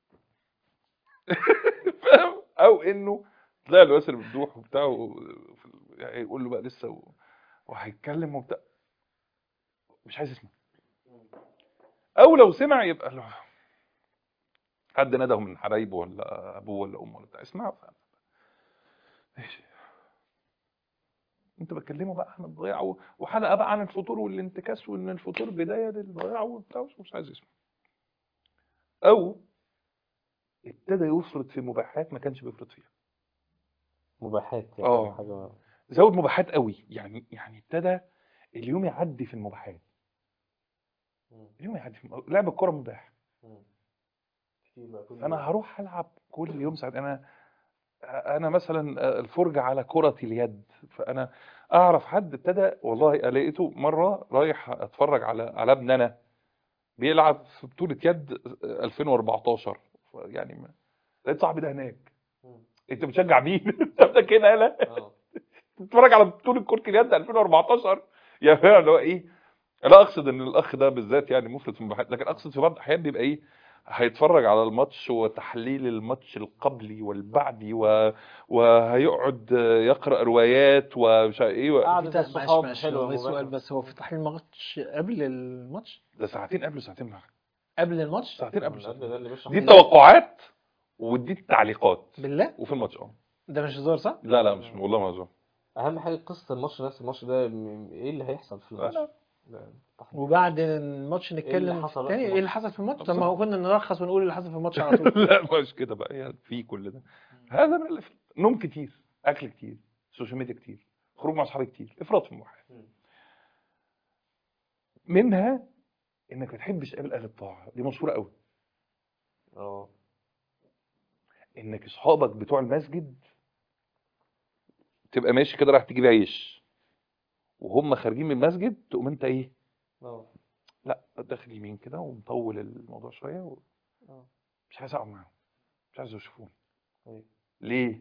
فاهم او انه طلع له ياسر ممدوح وبتاع و- يعني يقول له بقى لسه و... وهيتكلم وبتاع مش عايز يسمع او لو سمع يبقى له حد نده من حبايبه ولا ابوه ولا امه ولا بتاع اسمعوا فاهم ماشي انت بتكلمه بقى عن الضياع و- وحلقه بقى عن الفطور والانتكاس وان الفطور بدايه للضياع وبتاع مش عايز يسمع او ابتدى يفرط في مباحات ما كانش بيفرط فيها مباحات يعني آه. حاجه زود مباحات قوي يعني يعني ابتدى اليوم يعدي في المباحات اليوم يعدي في الم- لعب الكوره مباح فانا هروح العب كل يوم ساعات انا انا مثلا الفرجه على كره اليد فانا اعرف حد ابتدى والله لقيته مره رايح اتفرج على على ابن انا بيلعب في بطوله يد 2014 يعني ما- لقيت صاحبي ده هناك انت بتشجع مين؟ انت بدك هنا يالا اه تتفرج على بطوله كره اليد 2014 يا فاهم اللي هو ايه لا اقصد ان الاخ ده بالذات يعني مفرط في المباحث لكن اقصد في بعض الاحيان بيبقى ايه هيتفرج على الماتش وتحليل الماتش القبلي والبعدي و... وهيقعد يقرا روايات ومش عارف ايه و... قعدة معلش الصحاب معلش حلوة هو سؤال مباشرة. بس هو في تحليل الماتش قبل الماتش ده ساعتين قبل ساعتين بعد قبل الماتش ساعتين قبل قبل ساعتين ده اللي بيشرح دي التوقعات ودي التعليقات بالله وفي الماتش اه ده مش هزار صح؟ لا لا مش والله ما هزار اهم حاجه قصه الماتش نفس الماتش ده م- ايه اللي هيحصل في الماتش لا. ده تحليل. وبعد الماتش نتكلم حصل بقى تاني في ايه اللي حصل في الماتش طب ما هو بالظبط. كنا نلخص ونقول اللي حصل في الماتش على طول لا مش كده بقى يعني في كل ده هذا من الافراط نوم كتير اكل كتير سوشيال ميديا كتير خروج مع اصحابي كتير افراط في المباحث مم. منها انك ما تحبش تقابل اهل الطاعه دي مشهوره قوي اه انك اصحابك بتوع المسجد تبقى ماشي كده رايح تجيب عيش وهم خارجين من المسجد تقوم انت ايه اه لا داخل يمين كده ومطول الموضوع شويه و... اه مش عايز اقعد معاهم مش عايز يشوفوني أيوة. ليه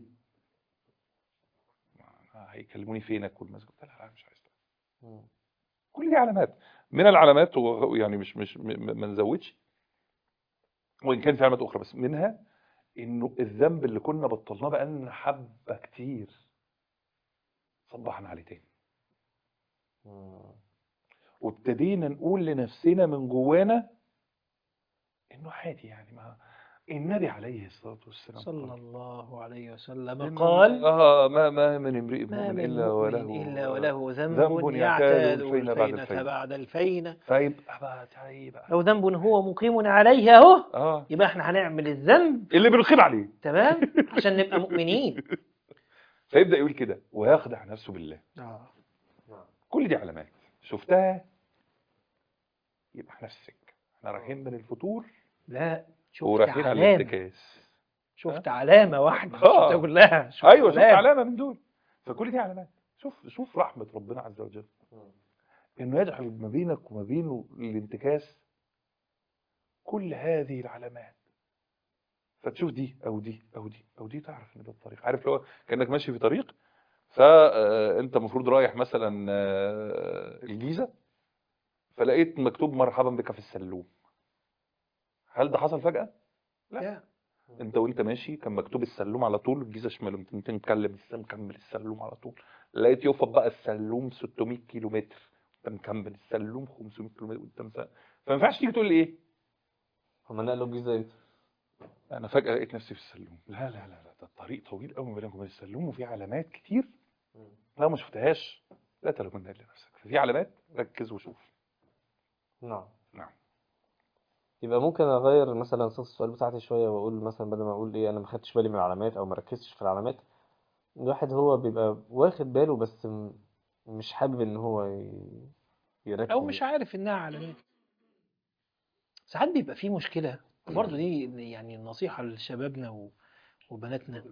ما هيكلموني فينك والمسجد قلت لها لا مش عايز مم. كل دي علامات من العلامات و- يعني مش مش م- م- ما نزودش وان كان في علامات اخرى بس منها انه الذنب اللي كنا بطلناه بقالنا حبه كتير صبحنا عليه تاني مم. وابتدينا نقول لنفسنا من جوانا انه عادي يعني ما النبي عليه الصلاه والسلام صلى قال الله عليه وسلم إن- قال اه ما ما من امرئ ما مؤمن من الا مؤمن وله إلا وله ذنب ذنب يعتاد يعتاد الفين بعد الفينة الفين. بعد الفينة فيبقى بقى تعالى بقى لو ذنب هو مقيم عليه أهو اه يبقى احنا هنعمل الذنب اللي بنقيم عليه تمام عشان نبقى مؤمنين فيبدا يقول كده ويخدع نفسه بالله اه كل دي علامات شفتها يبقى احنا في السكه احنا رايحين من الفطور لا شفت ورايحين على علامة الانتكاس شفت علامة واحدة مش آه. شفتها كلها شفت ايوه شفت علامة. علامه من دول فكل دي علامات شوف شوف رحمه ربنا عز وجل انه يجعل ما بينك وما بينه الانتكاس كل هذه العلامات فتشوف دي او دي او دي او دي تعرف ان ده الطريق عارف لو كانك ماشي في طريق فانت المفروض رايح مثلا آه، الجيزه فلقيت مكتوب مرحبا بك في السلوم هل ده حصل فجاه لا. لا. انت وانت ماشي كان مكتوب السلوم على طول الجيزه شمال انت مكلم السلم مكمل السلوم على طول لقيت يوفق بقى السلوم 600 كيلو متر انت مكمل السلوم 500 كيلو متر وانت مسا... فما ينفعش تيجي تقول لي ايه هما نقلوا الجيزة امتى؟ انا فجاه لقيت نفسي في السلوم لا لا لا لا ده الطريق طويل قوي ما بينك وبين السلوم وفي علامات كتير لو ما شفتهاش لا تلومن الا نفسك في علامات ركز وشوف نعم نعم. يبقى ممكن اغير مثلا صيغه السؤال بتاعتي شويه واقول مثلا بدل ما اقول ايه انا ما خدتش بالي من العلامات او ما ركزتش في العلامات الواحد هو بيبقى واخد باله بس م- مش حابب ان هو ي- يركز او مش عارف انها علامات ساعات بيبقى في مشكله برضه دي يعني نصيحه لشبابنا و- وبناتنا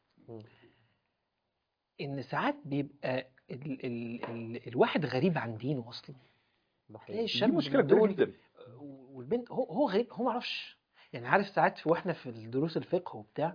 ان ساعات بيبقى ال ال ال الواحد غريب عن دينه اصلا ده تلاقي حقيقي. دي الشاب مشكله من كبيره دول جدا والبنت هو هو غريب هو ما يعرفش يعني عارف ساعات في واحنا في الدروس الفقه وبتاع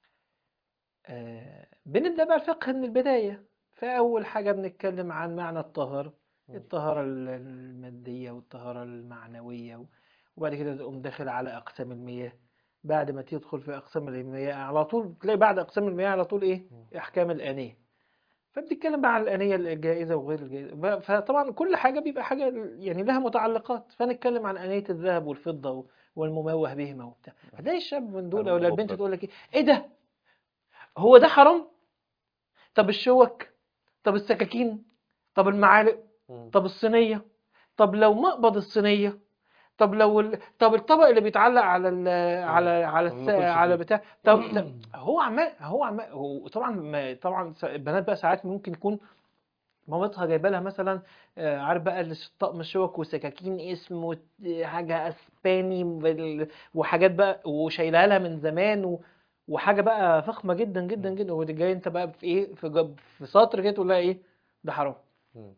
آه بنبدا بقى الفقه من البدايه فاول حاجه بنتكلم عن معنى الطهاره مم. الطهاره ال- الماديه والطهاره المعنويه و- وبعد كده تقوم داخل على اقسام المياه بعد ما تدخل في اقسام المياه على طول تلاقي بعد اقسام المياه على طول ايه احكام الانيه فبتتكلم بقى عن الانيه الجائزه وغير الجائزه ب- فطبعا كل حاجه بيبقى حاجه يعني لها متعلقات فنتكلم عن انيه الذهب والفضه و- والمموه بهما وبتاع هتلاقي الشاب من دول او البنت المفضل. تقول لك ايه ايه ده هو ده حرام طب الشوك طب السكاكين طب المعالق مم. طب الصينيه طب لو مقبض الصينيه طب لو ال... طب الطبق اللي بيتعلق على ال... على على ما الس... ناكلش على فيه. بتاع طب طب هو عمال هو عمال هو طبعا ما... طبعا س- البنات بقى ساعات ممكن يكون مامتها جايبه لها مثلا آه، عارف بقى الش- طقم الشوك وسكاكين اسم وت- حاجه اسباني بال- وحاجات بقى وشايلها لها من زمان و... وحاجه بقى فخمه جدا جدا جدا ودي جاي انت بقى في ايه في جب... في سطر كده تقول لها ايه ده حرام مم.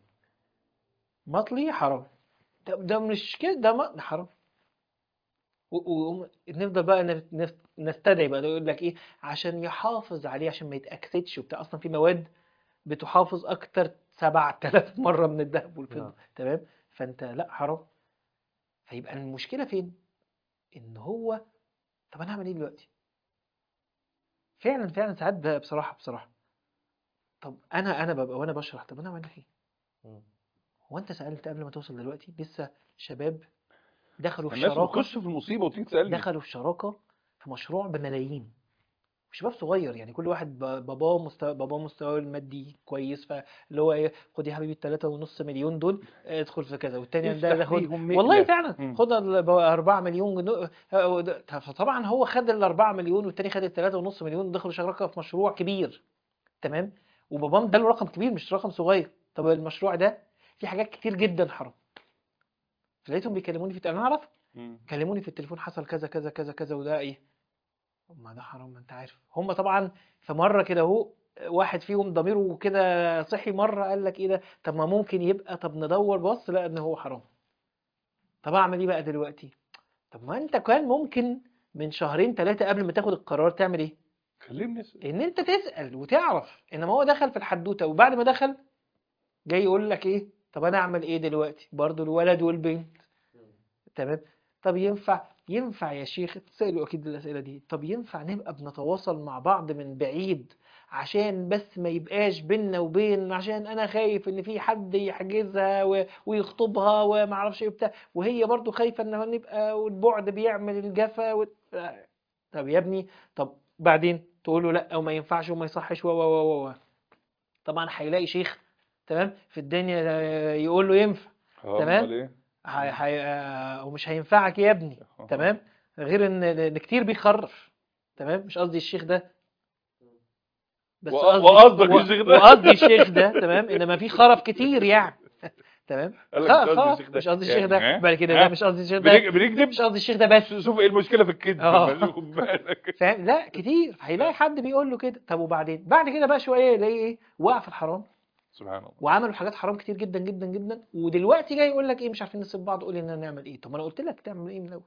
مطلي حرام ده, ده مش كده ده مط- ده حرام و- و- نفضل بقى نف- نف- نستدعي بقى يقول لك ايه عشان يحافظ عليه عشان ما يتاكسدش وبتاع اصلا في مواد بتحافظ اكتر 7000 مره من الذهب والفضه نعم. تمام فانت لا حرام فيبقى المشكله فين ان هو طب انا اعمل ايه دلوقتي فعلا فعلا ساعات بقى بصراحه بصراحه طب انا انا ببقى وانا بشرح طب انا اعمل ايه مم. هو انت سالت قبل ما توصل دلوقتي لسه شباب دخلوا في الناس شراكه بتخش في المصيبه وتيجي تسالني دخلوا في شراكه في مشروع بملايين شباب صغير يعني كل واحد ب- باباه مستوى باباه مستواه المادي كويس فاللي هو ايه خد يا حبيبي الثلاثة ونص مليون دول آه، ادخل في كذا والتاني ده افتح ده خد بيهم والله مقلة. فعلا مم. خد ال 4 مليون جنيه آه، وده- فطبعا هو خد ال 4 مليون والتاني خد الثلاثة ونص مليون دخلوا شراكة في مشروع كبير تمام وبابام اداله رقم كبير مش رقم صغير طب المشروع ده في حاجات كتير جدا حرام فلقيتهم بيكلموني في انا اعرف مم. كلموني في التليفون حصل كذا كذا كذا كذا وده ايه ما ده حرام ما انت عارف هم طبعا في مره كده اهو واحد فيهم ضميره كده صحي مره قال لك ايه ده طب ما ممكن يبقى طب ندور بص لا ان هو حرام طب اعمل ايه بقى دلوقتي طب ما انت كان ممكن من شهرين ثلاثه قبل ما تاخد القرار تعمل ايه كلمني اسأل. ان انت تسال وتعرف انما هو دخل في الحدوته وبعد ما دخل جاي يقول لك ايه طب انا اعمل ايه دلوقتي برضو الولد والبنت تمام طب ينفع ينفع يا شيخ تسألوا اكيد الاسئله دي طب ينفع نبقى بنتواصل مع بعض من بعيد عشان بس ما يبقاش بيننا وبين عشان انا خايف ان في حد يحجزها و- ويخطبها وما اعرفش ايه بتاع وهي برضو خايفه ان نبقى والبعد بيعمل الجفا و... طب يا ابني طب بعدين تقول له لا وما ينفعش وما يصحش و و و و طبعا هيلاقي شيخ تمام في الدنيا آه، يقول له ينفع آه، تمام. أمال إيه؟ هي... هي... آه، ومش هينفعك يا ابني آه. تمام غير ان ان كتير بيخرف تمام مش قصدي الشيخ ده بس و- قصدي وقصدك و- الشيخ ده. وقصدي الشيخ ده تمام انما في خرف كتير يعني تمام قال لك خ- مش قصدي خ- الشيخ ده. مش قصدي يعني الشيخ ده ها؟ بعد كده ها؟ لا مش قصدي الشيخ ده بنك- بنكذب مش قصدي الشيخ ده بس شوف ايه المشكله في الكذب آه. ما خد بالك فاهم لا كتير هيلاقي حد بيقول له كده طب وبعدين بعد كده بقى شويه يلاقي ايه وقع في الحرام سبحان الله وعملوا حاجات حرام كتير جدا جدا جدا ودلوقتي جاي يقول لك ايه مش عارفين نسيب بعض قول لنا نعمل ايه طب ما انا قلت لك تعمل ايه من الاول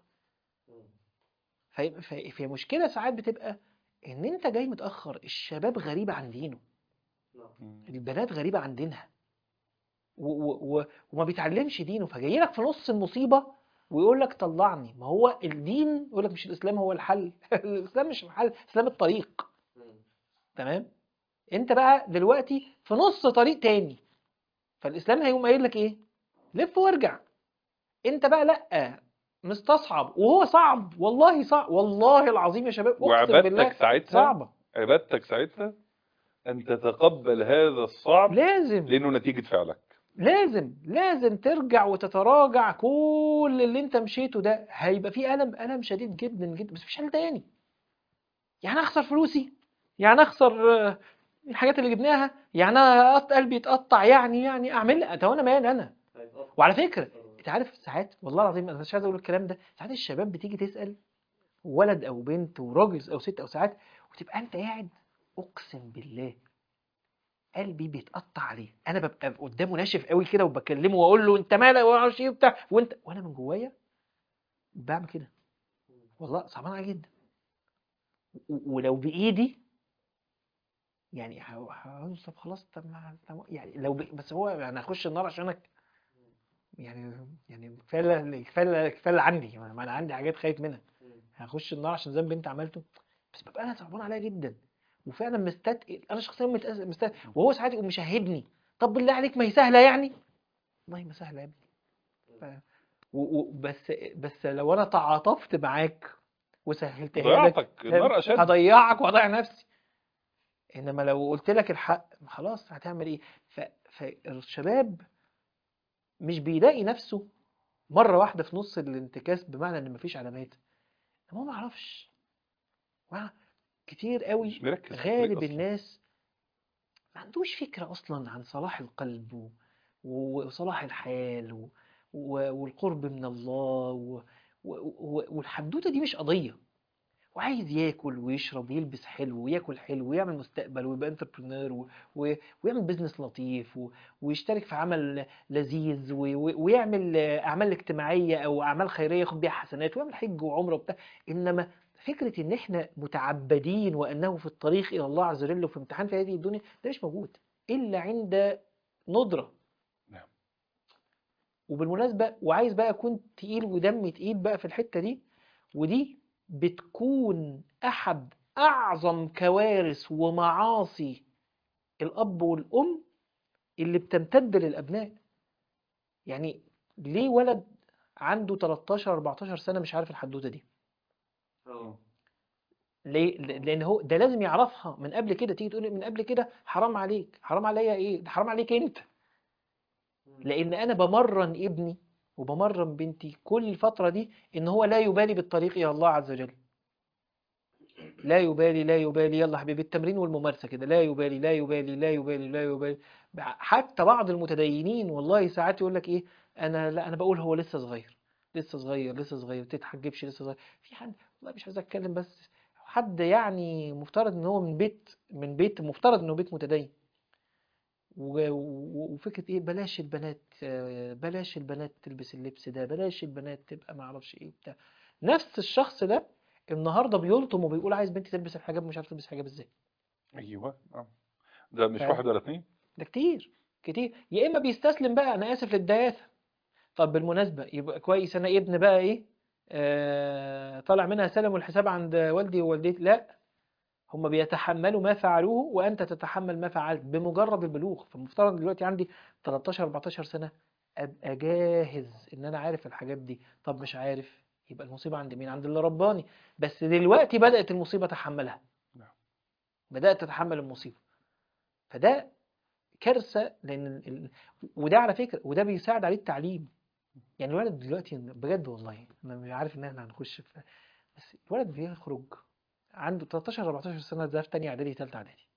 في في في مشكله ساعات بتبقى ان انت جاي متاخر الشباب غريبه عن دينه البنات غريبه عن دينها و و و وما بيتعلمش دينه فجاي لك في نص المصيبه ويقول لك طلعني ما هو الدين يقول لك مش الاسلام هو الحل الاسلام مش الحل الاسلام الطريق تمام انت بقى دلوقتي في نص طريق تاني فالاسلام هيقوم قايل لك ايه لف وارجع انت بقى لا مستصعب وهو صعب والله صعب والله العظيم يا شباب اقسم بالله وعبادتك ساعتها صعبه عبادتك ساعتها ان تتقبل هذا الصعب لازم لانه نتيجه فعلك لازم لازم ترجع وتتراجع كل اللي انت مشيته ده هيبقى فيه ألم ألم شديد جدا جدا بس مفيش حل تاني يعني اخسر فلوسي يعني اخسر آه، الحاجات اللي جبناها يعني انا أط- قلبي يتقطع يعني يعني اعمل طب انا مال انا وعلى فكرة انت عارف ساعات والله العظيم انا مش عايز اقول الكلام ده ساعات الشباب بتيجي تسأل ولد او بنت وراجل او ست او ساعات وتبقى انت قاعد اقسم بالله قلبي بيتقطع عليه انا ببقى قدامه ناشف قوي كده وبكلمه واقول له انت مالك وما اعرفش ايه وبتاع وانت وانا من جوايا بعمل كده والله صعبان عليا جدا و- ولو بايدي يعني ه- هقول طب خلاص طب ما طب يعني لو ب... بس هو يعني هخش النار عشانك يعني يعني كفايه اللي- كفايه اللي- كفايه اللي عندي ما ما انا عندي حاجات خايف منها هخش النار عشان ذنب انت عملته بس ببقى انا صعبان عليا جدا وفعلا مستثقل انا شخصيا متأز- مستثقل وهو ساعات يقوم مشاهدني طب بالله عليك ما هي سهله يعني والله ما سهله يا ابني ف... و... و... بس بس لو انا تعاطفت معاك وسهلتها لك ضيعتك النار اشد هضيعك وهضيع نفسي انما لو قلت لك الحق خلاص هتعمل ايه ف... فالشباب مش بيلاقي نفسه مره واحده في نص الانتكاس بمعنى ان مفيش علامات هو ما يعرفش ما- كتير قوي مش مركز في الطريق غالب أصلاً. الناس ما عندوش فكرة أصلا عن صلاح القلب و- وصلاح الحال و... و... والقرب من الله و... و... و... والحدوتة دي مش قضية وعايز ياكل ويشرب ويلبس حلو وياكل حلو ويعمل مستقبل ويبقى انتربرنور و... و... ويعمل بيزنس لطيف و... ويشترك في عمل لذيذ و... و... ويعمل أعمال اجتماعية أو أعمال خيرية ياخد بيها حسنات ويعمل حج وعمرة وبتاع إنما فكرة إن إحنا متعبدين وأنه في الطريق إلى الله عز وجل وفي امتحان في هذه الدنيا ده مش موجود إلا عند ندرة نعم. وبالمناسبة وعايز بقى أكون تقيل ودمي تقيل بقى في الحتة دي ودي بتكون أحد أعظم كوارث ومعاصي الأب والأم اللي بتمتد للأبناء يعني ليه ولد عنده 13 14 سنة مش عارف الحدوتة دي ليه؟ ل- لأن هو ده لازم يعرفها من قبل كده تيجي تقول من قبل كده حرام عليك حرام عليا إيه ده حرام عليك أنت لأن أنا بمرن ابني وبمرن بنتي كل الفترة دي إن هو لا يبالي بالطريق إلى الله عز وجل لا يبالي لا يبالي يلا حبيبي التمرين والممارسة كده لا يبالي لا يبالي لا يبالي لا يبالي حتى بعض المتدينين والله ساعات يقول لك إيه أنا لا أنا بقول هو لسه صغير لسه صغير لسه صغير تتحجبش لسه صغير في حد والله مش عايز أتكلم بس حد يعني مفترض إن هو من بيت من بيت مفترض إنه بيت متدين و- و- وفكرة ايه بلاش البنات آه، بلاش البنات تلبس اللبس ده بلاش البنات تبقى ما اعرفش ايه بتاع نفس الشخص ده النهارده بيلطم وبيقول عايز بنتي تلبس الحجاب مش عارف تلبس الحجاب ازاي ايوه آه. ده مش فاهم؟ واحد ولا اثنين ده كتير كتير يا اما بيستسلم بقى انا اسف للدياثه طب بالمناسبه يبقى كويس انا ابن بقى ايه آه طالع منها سلم والحساب عند والدي ووالدتي لا هم بيتحملوا ما فعلوه وانت تتحمل ما فعلت بمجرد البلوغ فالمفترض دلوقتي عندي 13 14 سنه ابقى جاهز ان انا عارف الحاجات دي طب مش عارف يبقى المصيبه عند مين عند اللي رباني بس دلوقتي بدات المصيبه اتحملها نعم. بدات اتحمل المصيبه فده كارثه لان ال... ال- وده على فكره وده بيساعد عليه التعليم يعني الولد دلوقتي بجد والله انا عارف ان احنا هنخش في بس الولد بيخرج عنده 13 14 سنه ده في تانية اعدادي ثالثه اعدادي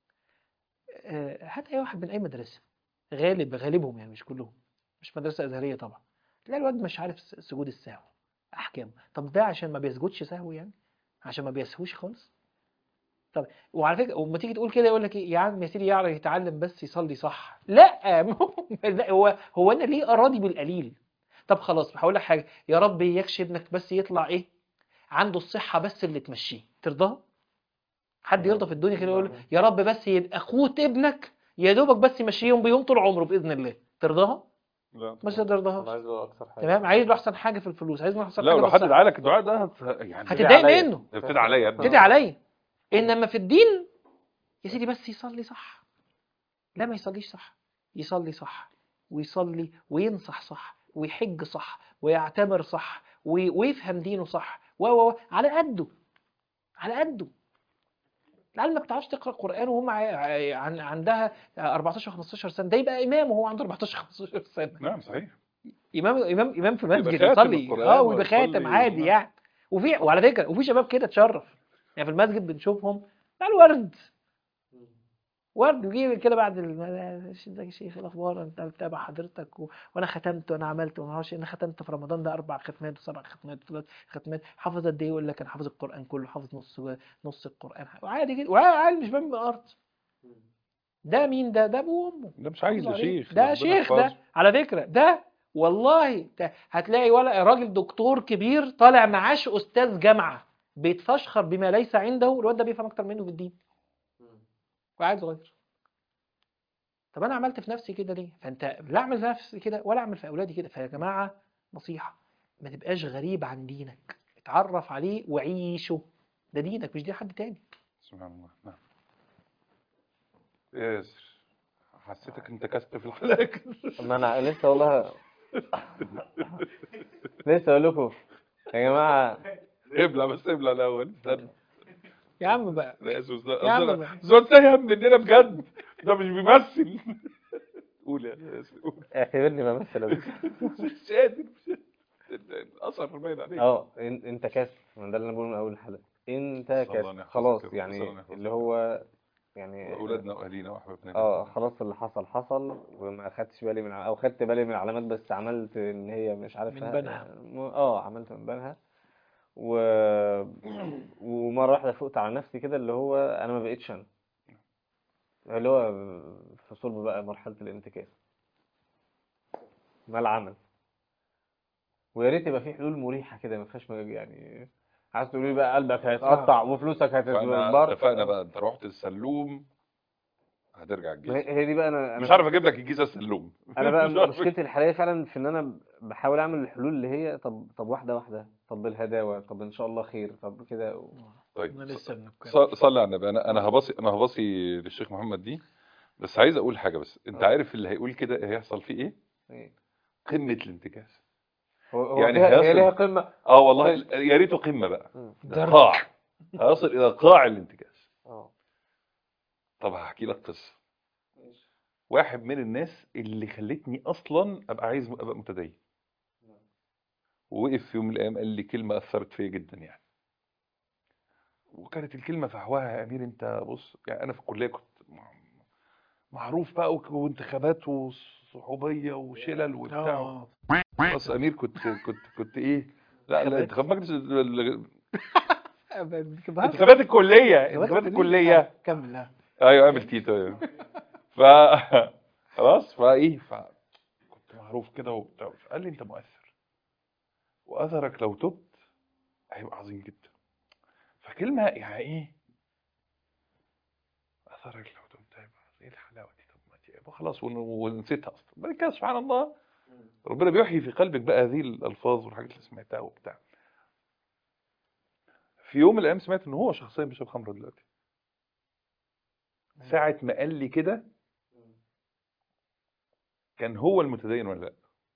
آه، هات اي واحد من اي مدرسه غالب غالبهم يعني مش كلهم مش مدرسه ازهريه طبعا تلاقي الواد مش عارف س- سجود السهو احكام طب ده عشان ما بيسجدش سهو يعني عشان ما بيسهوش خالص طب وعلى فكره وما تيجي تقول كده يقول لك ايه يا عم يا سيدي يعرف يتعلم بس يصلي صح لا لا، هو هو انا ليه اراضي بالقليل طب خلاص هقول لك حاجه يا رب يكشف ابنك بس يطلع ايه عنده الصحه بس اللي تمشيه ترضاها حد يرضى في الدنيا كده يقول يا رب بس يبقى قوت ابنك يا دوبك بس يمشيه يوم بيوم طول عمره باذن الله ترضاها لا مش انا ترضاهاش عايز له اكتر حاجه تمام عايز له احسن حاجه في الفلوس عايز له احسن لا حاجه لو في حد الصحة. دعا لك الدعاء ده هت... يعني هتتضايق عليا. منه ده ابتدى عليا يا ابني ابتدي عليا انما في الدين يا سيدي بس يصلي صح لا ما يصليش صح يصلي صح ويصلي وينصح صح ويحج صح ويعتمر صح وي- ويفهم دينه صح و و و- على قده على قده العيال ما بتعرفش تقرا قران وهم ع- ع- عن- عندها 14 15 سنه ده يبقى امام وهو عنده 14 15 سنه نعم صحيح امام امام امام في مسجد خاتم يصلي القرآن اه ويبقى ويصلي خاتم عادي نعم. يعني وفي وعلى فكره وفي شباب كده تشرف يعني في المسجد بنشوفهم لا الورد ورد ويجي كده بعد الم- ازيك يا شيخ إيه الاخبار انت بتابع حضرتك و... وانا ختمت وانا عملت وما اعرفش إيه. انا ختمت في رمضان ده اربع ختمات وسبع ختمات وثلاث ختمات حافظ قد ايه يقول لك انا حافظ القران كله حافظ نص نص القران وعادي كده وعادي مش بام الارض ده مين ده ده ابوه وامه ده مش عايز حافظوا ده عليه. شيخ ده ربنا شيخ ده يحفظه. على فكرة ده والله ده هتلاقي ولا راجل دكتور كبير طالع معاش أستاذ جامعة بيتفشخر بما ليس عنده الواد ده بيفهم أكتر منه في الدين وقاعد صغير طب أنا عملت في نفسي كده ليه؟ فأنت لا أعمل في نفسي كده ولا أعمل في أولادي كده فيا جماعة نصيحة ما تبقاش غريب عن دينك اتعرف عليه وعيشه ده دينك مش دين حد تاني سبحان الله نعم يا ياسر حسيتك انت كست في الحلقه ما انا لسه والله لسه اقول لكم يا جماعه ابلع بس ابلع الاول استنى يا عم بقى لا يا سوس يا عم بقى. زول تهم مننا بجد ده مش بيمثل قول يا ياسر قول اعتبرني بمثل يا دكتور. مش قادر مش قادر الاثر باين عليك اه إن- انت كاسف ما ده اللي انا بقوله من اول الحلقه انت صلى الله كاسف عليه خلاص وسلم. يعني صلى الله عليه اللي وسلم. هو يعني واولادنا واهالينا واحبابنا اه خلاص اللي حصل حصل وما خدتش بالي من ع- او خدت بالي من العلامات بس عملت ان هي مش عارف من بنها. م- اه عملت من بنها و... ومره واحده فقت على نفسي كده اللي هو انا ما بقتش انا اللي هو في صلب بقى مرحله الانتكاس ما العمل ويا ريت يبقى في حلول مريحه كده ما فيهاش مج- يعني عايز تقولي بقى قلبك هيتقطع وفلوسك فاحنا هتتبر اتفقنا بقى انت رحت السلوم هترجع ما الجيزه هي هي دي بقى انا مش انا عارف اجيب لك الجيزه السلوم انا بقى مش عارف مشكلتي الحاليه فعلا في ان انا بحاول اعمل الحلول اللي هي طب طب واحده واحده طب بالهداوه طب ان شاء الله خير طب كده و... طيب أنا لسه بنتكلم ص- صلي على النبي انا انا هبصي انا هبصي للشيخ محمد دي بس عايز اقول حاجه بس انت آه. عارف اللي هيقول كده هيحصل فيه ايه إيه. قمه الانتكاس هو هو يعني فيها- هي هيصل- ليها قمه اه والله يا ريته قمه بقى مم. ده درك. قاع هيصل الى قاع الانتكاس اه طب هحكي لك قصه واحد من الناس اللي خلتني اصلا ابقى عايز ابقى متدين ووقف في يوم من الايام قال لي كلمه اثرت فيا جدا يعني وكانت الكلمه فحواها يا امير انت بص يعني انا في الكليه كنت مع- معروف بقى وك- وانتخابات وصحوبيه وشلل وبتاع اه بس امير كنت كنت كنت ايه لا لا انتخاب مجلس ال- ال- انتخابات الكليه انتخابات الكليه كمل لا ايوه اعمل تيتو ايوه ف خلاص فايه ف كنت معروف كده وبتاع قال لي انت مؤثر واثرك لو تبت هيبقى عظيم جدا فكلمه يعني ايه اثرك لو تبت هيبقى ايه الحلاوه دي طب ما دي- خلاص ون- ونسيتها اصلا بعد كده سبحان الله ربنا بيحيي في قلبك بقى هذه الالفاظ والحاجات اللي سمعتها وبتاع في يوم من الايام سمعت ان هو شخصيا بيشرب خمره دلوقتي ساعة ما قال لي كده كان هو المتدين ولا لا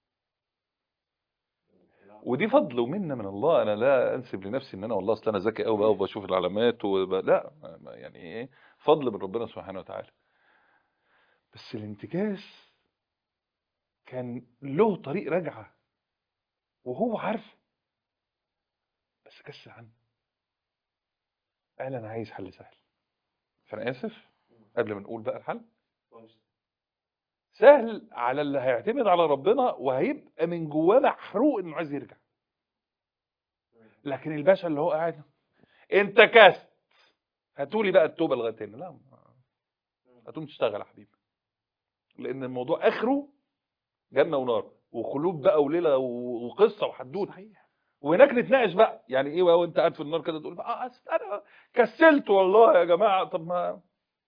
ودي فضل ومنه من الله انا لا انسب لنفسي ان انا والله اصل انا ذكي قوي بقى وبشوف العلامات وب... لا ما- ما- يعني ايه فضل من ربنا سبحانه وتعالى بس الانتكاس كان له طريق رجعه وهو عارف بس كسر عنه قال انا عايز حل سهل فانا اسف قبل ما نقول بقى الحل سهل على اللي هيعتمد على ربنا وهيبقى من جواه محروق انه عايز يرجع لكن الباشا اللي هو قاعد انت كاست هاتولي بقى التوبه لغايه هنا لا ما- هتقوم تشتغل يا حبيبي لان الموضوع اخره جنه ونار وخلود بقى وليله و- وقصه وحدوته صحيح وهناك نتناقش بقى يعني ايه بقى وانت قاعد في النار كده تقول اه أصل انا كسلت والله يا جماعه طب ما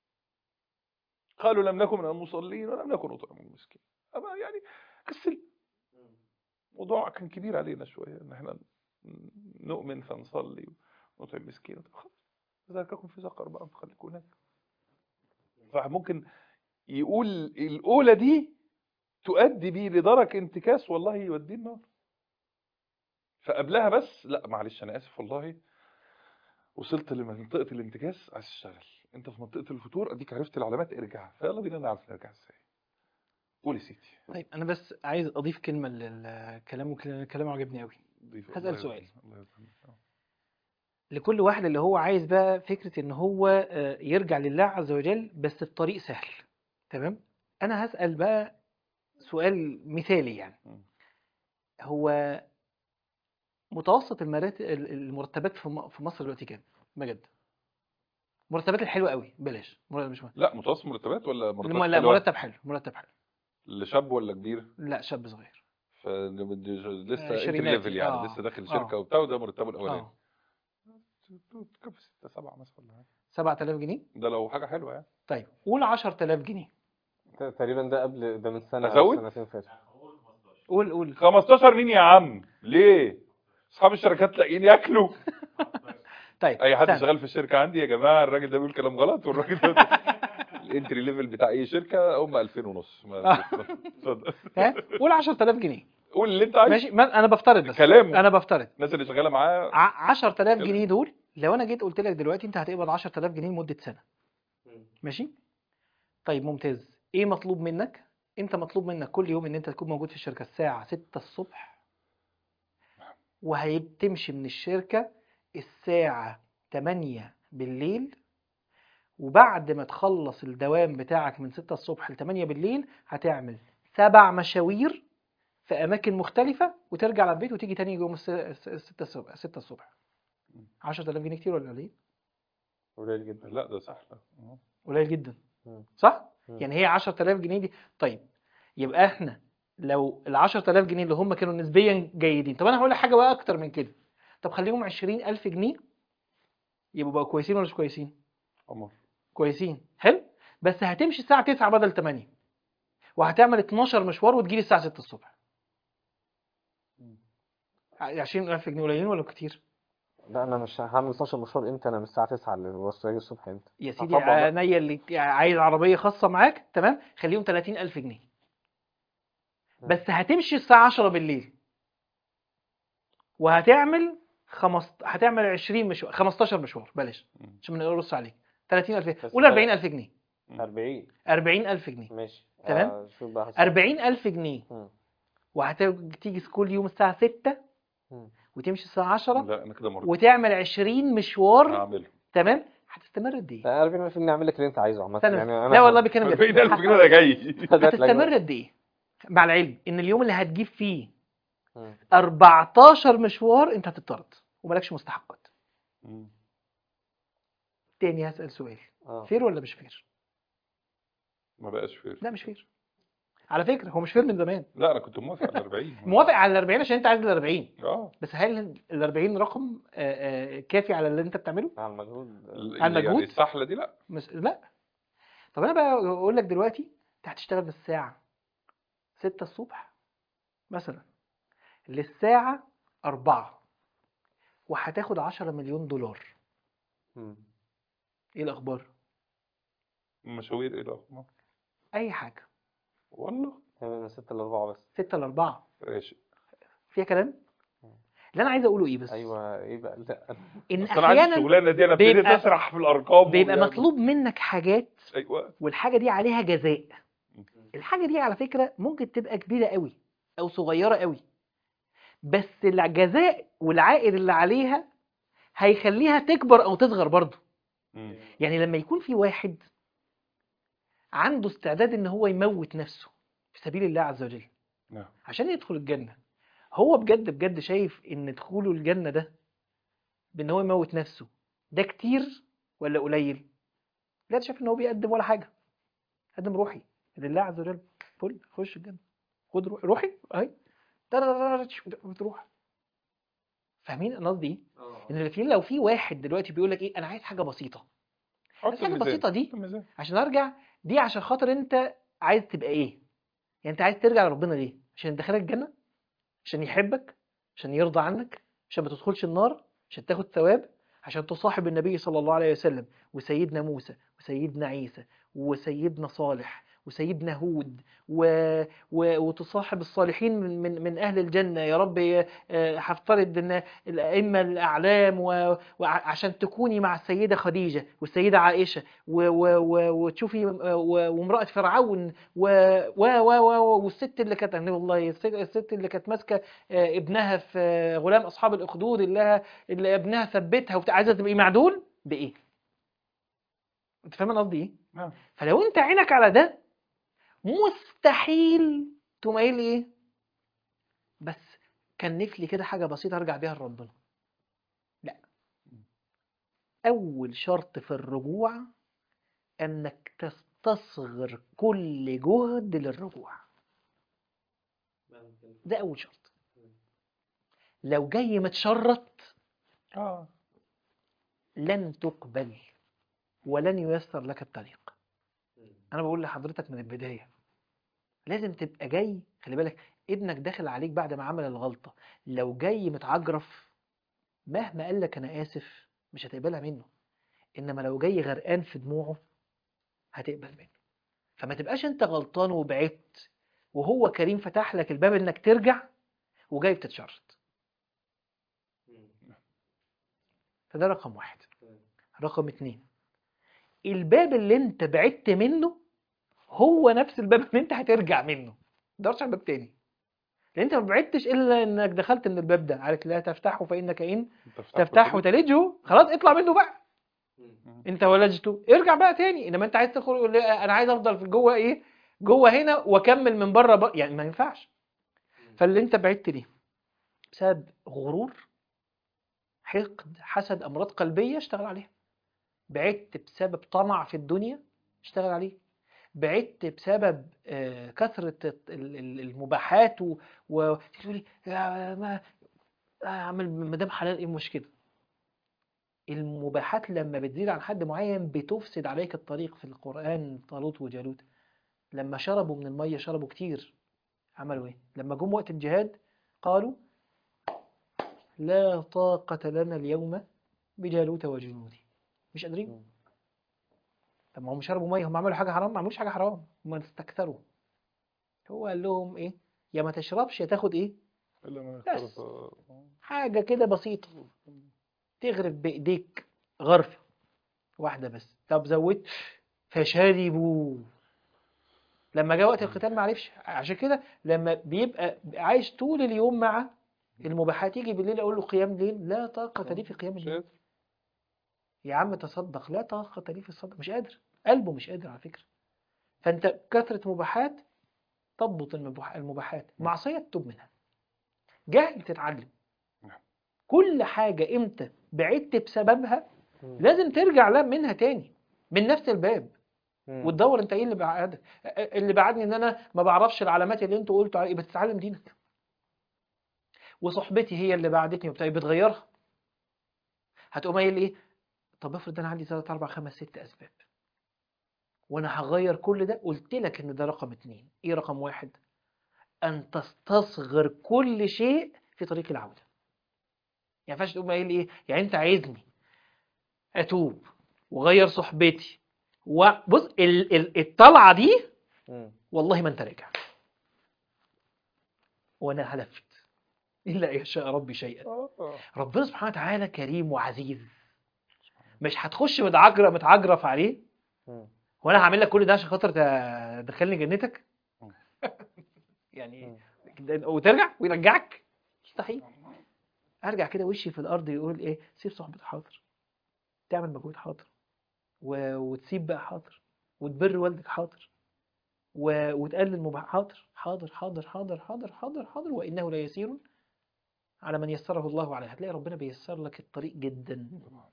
قالوا لم نكن من المصلين ولم نكن نطعم المسكين أما يعني كسلت الموضوع كان كبير علينا شويه ان احنا نؤمن فنصلي ونطعم مسكين خلاص ذلككم في سقر بقى خليكم هناك فممكن يقول الاولى دي تؤدي بيه لدرك انتكاس والله يوديه النار فقبلها بس لا معلش انا اسف والله وصلت لمنطقه الانتكاس عايز اشتغل انت في منطقه الفتور اديك عرفت العلامات ارجع فيلا بينا نعرف نرجع ازاي قول يا سيدي طيب انا بس عايز اضيف كلمه للكلام الكلام عجبني قوي ضيف هسأل الله سؤال. يرحمه، الله يرحمه. آه. لكل واحد اللي هو عايز بقى فكره ان هو آه، يرجع لله عز وجل بس بطريق سهل تمام انا هسال بقى سؤال مثالي يعني مم. هو متوسط المرات- المرتبات في م- في مصر دلوقتي كام بجد مرتبات الحلوه قوي بلاش مرتب مش مهم. لا متوسط مرتبات ولا مرتبات الم- لا حلوة؟ مرتب حلو مرتب حلو لشاب ولا كبير لا شاب صغير فلسه انتري عشريناتي، ليفل يعني آه، لسه داخل آه. شركه وبتاع وده مرتبه الاولاني اه كام 6 7 مثلا ولا حاجة. 7000 جنيه ده لو حاجه حلوه يعني طيب قول 10000 جنيه تقريبا ده قبل ده من سنة أزود؟ سنتين فاتوا قول قول 15 مين يا عم ليه اصحاب الشركات لاقيين ياكلوا طيب اي حد استنى. شغال في الشركه عندي يا جماعه الراجل ده بيقول كلام غلط والراجل ده الانتري ليفل بتاع اي شركه هم 2000 ونص ما- اتفضل ها قول 10000 جنيه قول اللي انت عايزه ماشي ما انا بفترض بس كلامه. انا بفترض الناس اللي شغاله معاه ع- 10000 كده. جنيه دول لو انا جيت قلت لك دلوقتي انت هتقبض 10000 جنيه لمده سنه ماشي طيب ممتاز ايه مطلوب منك انت مطلوب منك كل يوم ان انت تكون موجود في الشركه الساعه 6 الصبح وهتمشي من الشركه الساعه 8 بالليل وبعد ما تخلص الدوام بتاعك من 6 الصبح ل 8 بالليل هتعمل سبع مشاوير في اماكن مختلفه وترجع على البيت وتيجي تاني يوم 6 الصبح 6 الصبح 10000 جنيه كتير ولا قليل؟ قليل جدا لا ده صح قليل جدا مم. صح؟ مم. يعني هي 10000 جنيه دي طيب يبقى احنا لو ال 10000 جنيه اللي هم كانوا نسبيا جيدين طب انا هقول لك حاجه بقى اكتر من كده طب خليهم 20000 جنيه يبقوا بقوا كويسين ولا مش كويسين؟ قمر كويسين حلو بس هتمشي الساعه 9 بدل 8 وهتعمل 12 مشوار وتجيلي الساعه 6 الصبح 20000 جنيه قليلين ولا كتير؟ لا انا مش هعمل 12 مشوار امتى انا من الساعة 9 اللي وصل اجي الصبح امتى يا سيدي هطبق بقى. عينيا اللي عايز عربيه خاصه معاك تمام خليهم 30000 جنيه بس هتمشي الساعه 10 بالليل وهتعمل خمس هتعمل 20 مشوار 15 مشوار بلاش مم. عشان ما نقرص عليك 30000 بس قول ده- 40000 جنيه 40 40000 جنيه ماشي تمام. آه، شوف بقى هس- 40000 جنيه مم. وهتيجي كل يوم الساعه 6 مم. وتمشي الساعه 10 لا انا كده مرة وتعمل 20 مشوار هعمله تمام هتستمر قد ايه؟ لا 40000 جنيه اعمل لك اللي انت عايزه عامة استنى يعني بس. انا لا والله بكلم جد 40000 جنيه ده جاي هتستمر قد ايه؟ مع العلم ان اليوم اللي هتجيب فيه مم. 14 مشوار انت هتطرد ومالكش مستحقات مم. تاني هسأل سؤال اه فير ولا مش فير ما بقاش فير لا مش فير على فكرة هو مش فير من زمان لا انا كنت موافق على 40 موافق على ال 40 عشان انت عايز ال 40 اه بس هل ال 40 رقم آه، آه، كافي على اللي انت بتعمله على المجهود ال- على يعني المجهود؟ السحله دي لا مس... لا طب انا بقى اقول لك دلوقتي انت هتشتغل من الساعة 6 الصبح مثلا للساعة 4 وهتاخد 10 مليون دولار مم. ايه الاخبار مشاوير ايه الاخبار اي حاجه والله من ستة لأربعة بس ستة لأربعة ماشي فيها كلام اللي انا عايز اقوله ايه بس أيوة إيه بقى لا ان اصل انا عندي احيانا الشغلانه دي انا ابتديت بيبقى- اسرح في الارقام بيبقى ويعني- مطلوب منك حاجات ايوه والحاجه دي عليها جزاء الحاجه دي على فكره ممكن تبقى كبيره قوي او صغيره قوي بس الجزاء والعائد اللي عليها هيخليها تكبر او تصغر برضه مم. يعني لما يكون في واحد عنده استعداد ان هو يموت نفسه في سبيل الله عز وجل نعم عشان يدخل الجنة هو بجد بجد شايف ان دخوله الجنة ده بان هو يموت نفسه ده كتير ولا قليل لا ده شايف ان هو بيقدم ولا حاجة قدم روحي لله عز وجل فل خش الجنة خد روحي روحي اهي بتروح فاهمين انا قصدي ايه؟ ان في لو في واحد دلوقتي بيقول لك ايه انا عايز حاجه بسيطه حط الحاجه الميزان. البسيطه دي حط الميزان. عشان ارجع دي عشان خاطر انت عايز تبقى ايه يعني انت عايز ترجع لربنا ليه عشان يدخلك الجنه عشان يحبك عشان يرضى عنك عشان ما تدخلش النار عشان تاخد ثواب عشان تصاحب النبي صلى الله عليه وسلم وسيدنا موسى وسيدنا عيسى وسيدنا صالح وسيدنا هود و... و... وتصاحب الصالحين من من من اهل الجنه يا رب آه، هفترض ان الائمه الاعلام و... وعشان تكوني مع السيده خديجه والسيده عائشه و... و... و... وتشوفي و... وامراه فرعون و... و... و... و... والست اللي كانت أنا والله الست... الست اللي كانت ماسكه آه، ابنها في آه، غلام اصحاب الاخدود اللي, اللي ابنها ثبتها وبتاع عايزه تبقي مع دول بايه؟ انت فاهم انا قصدي ايه؟ نعم فلو انت عينك على ده مستحيل تقوم قايل لي ايه بس كنف لي كده حاجه بسيطه ارجع بيها لربنا لا اول شرط في الرجوع انك تستصغر كل جهد للرجوع ده اول شرط لو جاي متشرط اه لن تقبل ولن ييسر لك الطريق انا بقول لحضرتك من البدايه لازم تبقى جاي خلي بالك ابنك داخل عليك بعد ما عمل الغلطه لو جاي متعجرف مهما قال لك انا اسف مش هتقبلها منه انما لو جاي غرقان في دموعه هتقبل منه فما تبقاش انت غلطان وبعدت وهو كريم فتح لك الباب انك ترجع وجاي بتتشرط فده رقم واحد رقم اتنين الباب اللي انت بعدت منه هو نفس الباب اللي انت هترجع منه مدورش على باب تاني لان انت ما بعدتش الا انك دخلت من الباب ده عارف لا تفتحه فانك ان تفتحه تلجه خلاص اطلع منه بقى انت ولجته ارجع بقى تاني انما انت عايز تدخل انا عايز افضل في جوه ايه جوه هنا واكمل من بره بقى يعني ما ينفعش فاللي انت بعدت ليه بسبب غرور حقد حسد امراض قلبيه اشتغل عليها بعدت بسبب طمع في الدنيا اشتغل عليه بعدت بسبب آه، كثرة ال- ال- المباحات و- وتقولي يا ما اعمل مدام حلال ايه المشكلة المباحات لما بتزيد عن حد معين بتفسد عليك الطريق في القرآن طالوت وجالوت لما شربوا من المية شربوا كتير عملوا ايه لما جم وقت الجهاد قالوا لا طاقة لنا اليوم بجالوت وجنوده مش قادرين طب ما هم شربوا ميه هم عملوا حاجه حرام ما عملوش حاجه حرام هم استكثروا هو قال لهم ايه يا ما تشربش يا تاخد ايه الا ما بس. اختلط حاجه كده بسيطه تغرف بايديك غرفه واحده بس طب زودت فشربوا لما جاء وقت القتال ما عرفش عشان كده لما بيبقى عايش طول اليوم مع المباحات يجي بالليل اقول له قيام ليل لا طاقه لي في قيام مش الليل قادر. يا عم تصدق لا طاقة لي في الصدق مش قادر قلبه مش قادر على فكرة فأنت كثرة مباحات تضبط المباح- المباحات معصية تتوب منها جهل تتعلم نعم. كل حاجة امتى بعدت بسببها لازم ترجع لها منها تاني من نفس الباب وتدور انت ايه اللي بعدك اللي بعدني ان انا ما بعرفش العلامات اللي انتوا قلتوا عليها بتتعلم دينك وصحبتي هي اللي بعدتني وبتاع بتغيرها هتقوم قايل ايه طب افرض انا عندي 3 4 5 6 اسباب وانا هغير كل ده قلت لك ان ده رقم اتنين ايه رقم واحد ان تستصغر كل شيء في طريق العودة يعني ينفعش تقوم قايل ايه يعني انت عايزني اتوب وغير صحبتي وبص ال- ال- الطلعه دي مم. والله ما انت راجع وانا هلفت الا يشاء ربي شيئا ربنا سبحانه وتعالى كريم وعزيز مش هتخش متعجرة متعجرف عليه مم. وانا هعمل لك كل ده عشان خاطر تدخلني جنتك يعني وترجع ويرجعك مستحيل ارجع كده وشي في الارض يقول ايه سيب صحبة حاضر تعمل مجهود حاضر و... وتسيب بقى حاضر وتبر والدك حاضر و... وتقلل مباح حاضر حاضر حاضر حاضر حاضر حاضر حاضر وانه ليسير على من يسره الله عليه هتلاقي ربنا بيسر لك الطريق جدا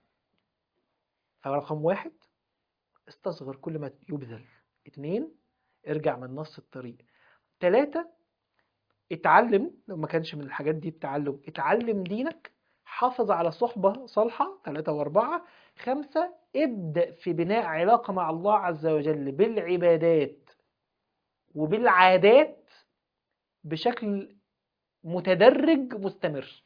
فرقم واحد استصغر كل ما يبذل اتنين ارجع من نص الطريق تلاتة اتعلم لو ما كانش من الحاجات دي التعلم اتعلم دينك حافظ على صحبة صالحة ثلاثة وأربعة خمسة ابدأ في بناء علاقة مع الله عز وجل بالعبادات وبالعادات بشكل متدرج مستمر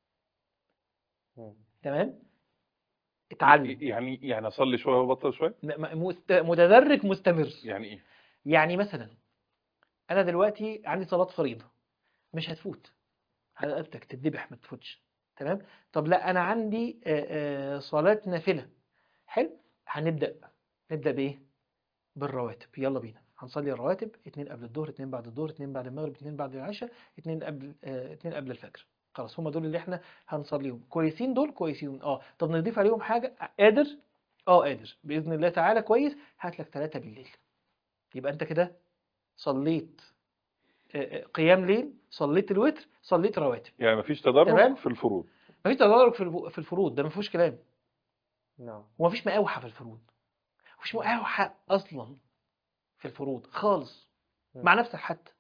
مم. تمام اتعلم يعني يعني اصلي شويه وبطل شويه م- م- مست- متدرج مستمر يعني ايه يعني مثلا انا دلوقتي عندي صلاة فريضة مش هتفوت على رقبتك تتذبح ما تفوتش تمام طب لا انا عندي آه، آه، صلاة نافلة حلو هنبدأ نبدأ بايه بالرواتب يلا بينا هنصلي الرواتب اتنين قبل الظهر اتنين بعد الظهر اتنين بعد المغرب اتنين بعد العشاء اتنين قبل اه اتنين قبل الفجر خلاص هم دول اللي احنا هنصليهم كويسين دول كويسين اه طب نضيف عليهم حاجة قادر اه قادر بإذن الله تعالى كويس هات لك ثلاثة بالليل يبقى انت كده صليت آه، آه، قيام ليل صليت الوتر صليت رواتب يعني مفيش تدرج تمام. في الفروض مفيش تدرج في الف- في الفروض ده ما فيهوش كلام نعم ومفيش مقاوحة في الفروض مفيش مقاوحة أصلا في الفروض خالص مم. مع نفسك حتى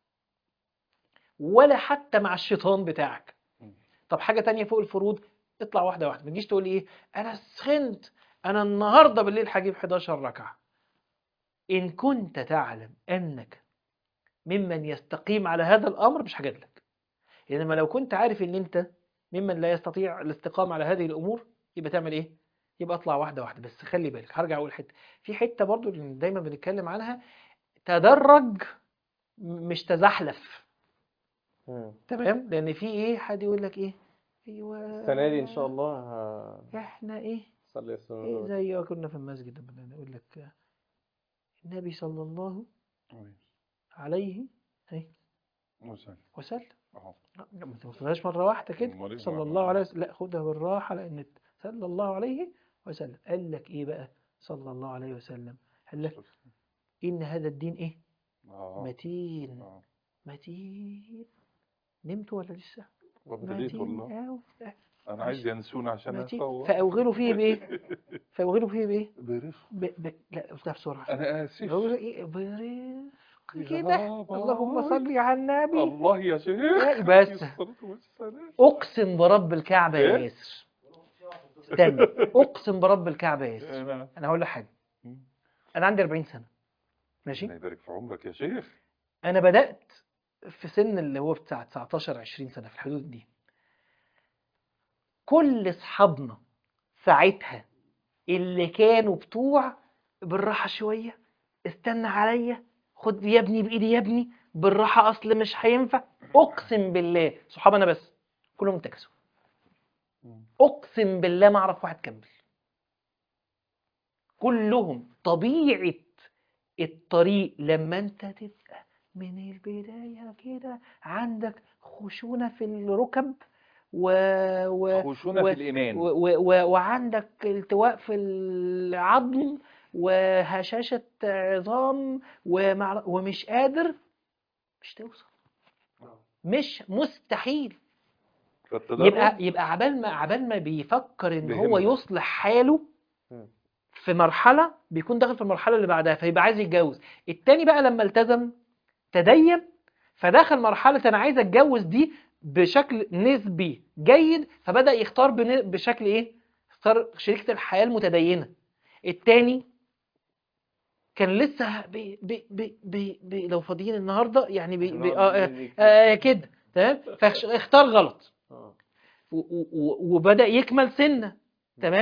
ولا حتى مع الشيطان بتاعك مم. طب حاجة تانية فوق الفروض اطلع واحدة واحدة ما تجيش تقول ايه انا سخنت انا النهاردة بالليل هجيب 11 ركعة ان كنت تعلم انك ممن يستقيم على هذا الامر مش هجد لك انما لو كنت عارف ان انت ممن لا يستطيع الاستقامة على هذه الامور يبقى تعمل ايه يبقى اطلع واحدة واحدة بس خلي بالك هرجع اقول حتة في حتة برضو اللي دايما بنتكلم عنها تدرج م- مش تزحلف مم. تمام لان في ايه حد يقول لك ايه ايوه السنة دي إن شاء الله هصلي احنا ايه, السنة إيه دي. زي ما كنا في المسجد لما نقول لك النبي صلى الله عليه إيه؟ وسلم. وسلم أهو. ما توصلهاش مره واحده أمال كده إيه صلى بقى؟ الله عليه وسلم لا خدها بالراحه لان صلى الله عليه وسلم قال لك ايه بقى صلى الله عليه وسلم قال لك ان هذا الدين ايه آه. متين آه. متين نمت ولا لسه وابتديت والله أوي انا عايز ينسوني عشان متين اتطور فاوغلوا فيه بايه فاوغلوا فيه بايه برفق ب... ب... لا قلتها بسرعه انا اسف أوغلوا ايه برفق يا كده بابا. اللهم صل على النبي الله يا شيخ إيه بس. عليه الصلاة والسلام. اقسم برب الكعبه يا إيه؟ ياسر استنى اقسم برب الكعبه يا ياسر انا انا هقول لك حاجه انا عندي 40 سنه ماشي الله يبارك في عمرك يا شيخ انا بدات في سن اللي هو بتاع 19 20 سنه في الحدود دي كل اصحابنا ساعتها اللي كانوا بتوع بالراحه شويه استنى عليا خد يا ابني بايدي يا ابني بالراحه اصل مش هينفع اقسم بالله صحاب انا بس كلهم انتكسوا اقسم بالله ما اعرف واحد كمل كلهم طبيعه الطريق لما انت تبقى من البدايه كده عندك خشونه في الركب و... و... خشونة و- في الإيمان و... و... و... وعندك التواء في العظم وهشاشة عظام ومع... ومش قادر مش توصل مش مستحيل فالتدرج يبقى يبقى عبال ما عبال ما بيفكر ان هو بيهمك. يصلح حاله مم. في مرحلة بيكون داخل في المرحلة اللي بعدها فيبقى عايز يتجوز التاني بقى لما التزم تدين فدخل مرحلة انا عايز اتجوز دي بشكل نسبي جيد فبدأ يختار بن- بشكل ايه اختار شريكة الحياة المتدينة التاني كان لسه بي بي بي بي بي لو فاضيين النهارده يعني بي بي آه آه آه كده تمام فاختار غلط آه. و- و- و- وبدأ يكمل سنة تمام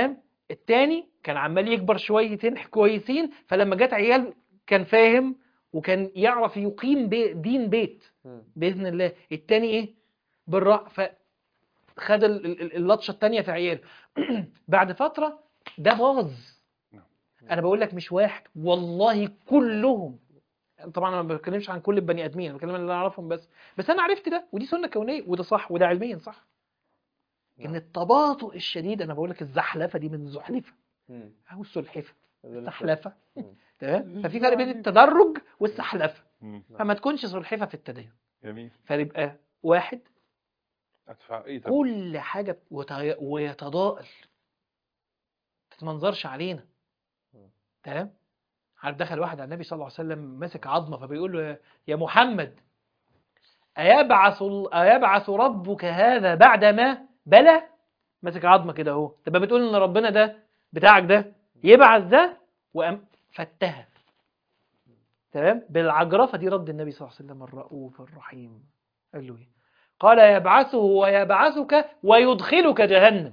التاني كان عمال يكبر شويتين كويسين فلما جت عيال كان فاهم وكان يعرف يقيم بي دين بيت مم. باذن الله التاني ايه بالراء فخد ال- ال- اللطشه التانيه في عياله بعد فتره ده باظ نعم. انا بقول لك مش واحد والله كلهم طبعا انا ما بتكلمش عن كل البني ادمين انا بتكلم عن اللي انا اعرفهم بس بس انا عرفت ده ودي سنه كونيه وده صح وده علميا صح ان التباطؤ الشديد انا بقول لك الزحلفه دي من الزحلفه مم. او السلحفه ده لسه- السحلفه مم. تمام ففي فرق بين التدرج والسحلفه مم. فما تكونش سلحفه في التدين جميل فيبقى واحد ادفع ايه طب كل حاجه وت- ويتضاءل ما تتمنظرش علينا تمام عارف دخل واحد على النبي صلى الله عليه وسلم ماسك عظمه فبيقول له يا محمد أيبعث ال- أيبعث ربك هذا بعدما بلى ماسك عظمه كده اهو تبقى بتقول ان ربنا ده بتاعك ده يبعث ده وقام فتها تمام بالعجرفه دي رد النبي صلى الله عليه وسلم الرؤوف الرحيم قال له ايه قال يبعثه ويبعثك ويدخلك جهنم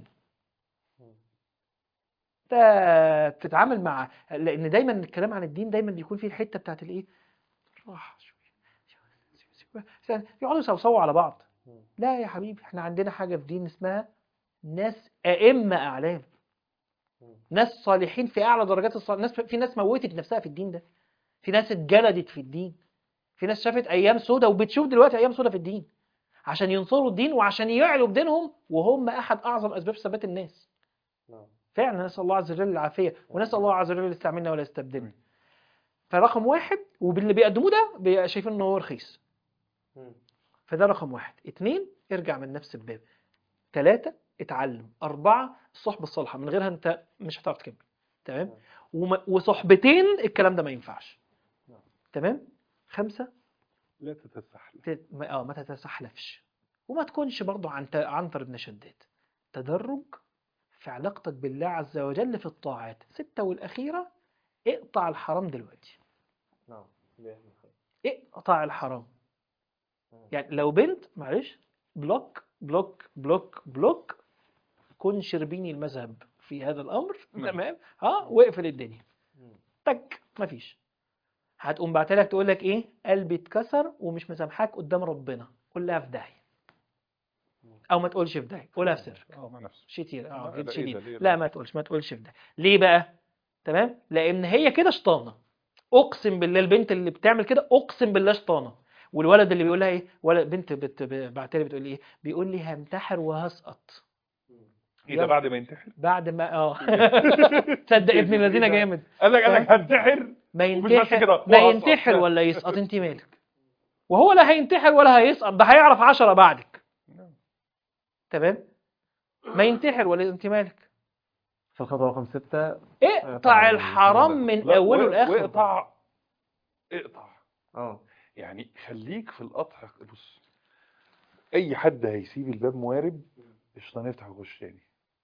انت بتتعامل مع لان دايما الكلام عن الدين دايما بيكون فيه الحته بتاعت الايه راحه شويه يقعدوا يصوصوا على بعض لا يا حبيبي احنا عندنا حاجه في دين اسمها ناس ائمه اعلام ناس صالحين في اعلى درجات الصالح ناس في ناس موتت نفسها في الدين ده في ناس اتجلدت في الدين في ناس شافت ايام سودة وبتشوف دلوقتي ايام سودة في الدين عشان ينصروا الدين وعشان يعلوا بدينهم وهم احد اعظم اسباب ثبات الناس نعم. فعلا نسال الله عز وجل العافيه ونسال الله عز وجل يستعملنا ولا يستبدلنا فرقم واحد وباللي بيقدموه ده بي- شايفين ان هو رخيص مم. فده رقم واحد اتنين ارجع من نفس الباب تلاتة اتعلم أربعة الصحبة الصالحة من غيرها أنت مش هتعرف تكمل تمام وم- وصحبتين الكلام ده ما ينفعش نعم. تمام خمسة لا تتسحل ت- ما- اه ما تتسحلفش وما تكونش برضو عن عنتر بن شداد تدرج في علاقتك بالله عز وجل في الطاعات ستة والأخيرة اقطع الحرام دلوقتي نعم بيعمل خير. اقطع الحرام يعني لو بنت معلش بلوك بلوك بلوك بلوك كن شربيني المذهب في هذا الامر نعم. تمام ها واقفل الدنيا مم. تك مفيش هتقوم بعتلك تقول لك ايه قلبي اتكسر ومش مسامحاك قدام ربنا قول لها في داهيه او ما تقولش في داهيه قولها في سرك اه مع نفسه شتير لا، اه ده كده إيه شديد ده؟ ليه لا ده؟ ما تقولش ما تقولش في ده ليه بقى تمام لان هي كده شطانه اقسم بالله البنت اللي بتعمل كده اقسم بالله شطانه والولد اللي بيقول لها ايه ولا بنت بت... بعت لي بتقول لي ايه بيقول لي همتحر وهسقط ايه ده بعد ما ينتحر بعد ما اه تصدق ابن الذين جامد قال لك قال لك هنتحر ما ومش بس ينتحر كده، ما وهسقط. ينتحر ولا يسقط انت مالك وهو لا هينتحر ولا هيسقط ده هيعرف عشرة بعدك تمام ما ينتحر ولا انت مالك فالخطوة رقم ستة اقطع الحرام من لا، اوله و- لاخره واقطع اقطع اه يعني خليك في القطع بص اي حد هيسيب الباب موارب الشيطان يفتح ويخش تاني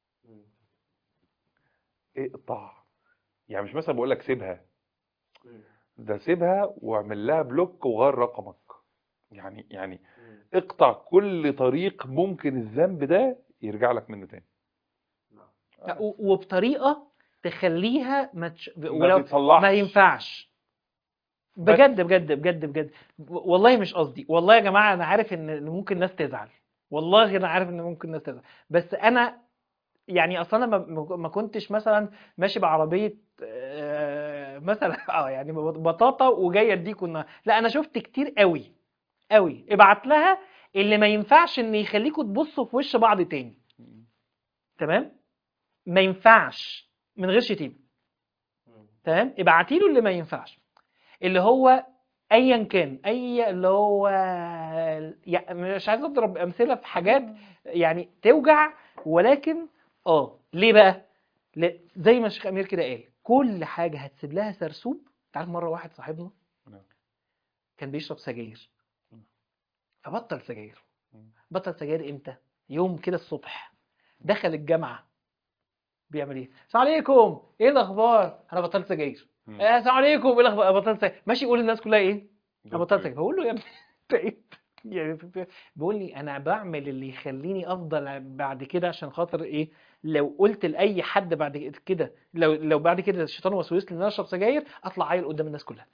اقطع يعني مش مثلا بقول لك سيبها ده سيبها واعمل لها بلوك وغير رقمك يعني يعني اقطع كل طريق ممكن الذنب ده يرجع لك منه تاني لا، و- وبطريقه تخليها ما تش... ما ولو تتصلحش ما ينفعش بجد بجد بجد بجد والله مش قصدي والله يا جماعه انا عارف ان إن ممكن ناس تزعل والله انا عارف ان ممكن ناس تزعل بس انا يعني اصلا انا ما ما كنتش مثلا ماشي بعربيه آه، مثلا اه يعني بطاطا وجاي اديكوا النهار. لا انا شفت كتير قوي قوي ابعت لها اللي ما ينفعش ان يخليكوا تبصوا في وش بعض تاني تمام ما ينفعش من غير شتيمه تمام ابعتي له اللي ما ينفعش اللي هو ايا كان اي اللي هو يعني مش عايز اضرب امثله في حاجات يعني توجع ولكن اه ليه بقى ل- زي ما الشيخ امير كده قال كل حاجه هتسيب لها سرسوب تعرف مره واحد صاحبنا نعم. كان بيشرب سجاير مم. فبطل سجاير مم. بطل سجاير امتى يوم كده الصبح دخل الجامعه بيعمل ايه السلام عليكم ايه الاخبار انا بطلت سجاير مم. آه، السلام عليكم ايه الاخبار أنا بطلت سجاير ماشي يقول للناس كلها ايه انا بطلت دكتور. سجاير بقول له يا ابني انت ايه يعني في- في- بيقول لي انا بعمل اللي يخليني افضل بعد كده عشان خاطر ايه لو قلت لاي حد بعد كده لو لو بعد كده الشيطان وسوس لي ان انا اشرب سجاير اطلع عيل قدام الناس كلها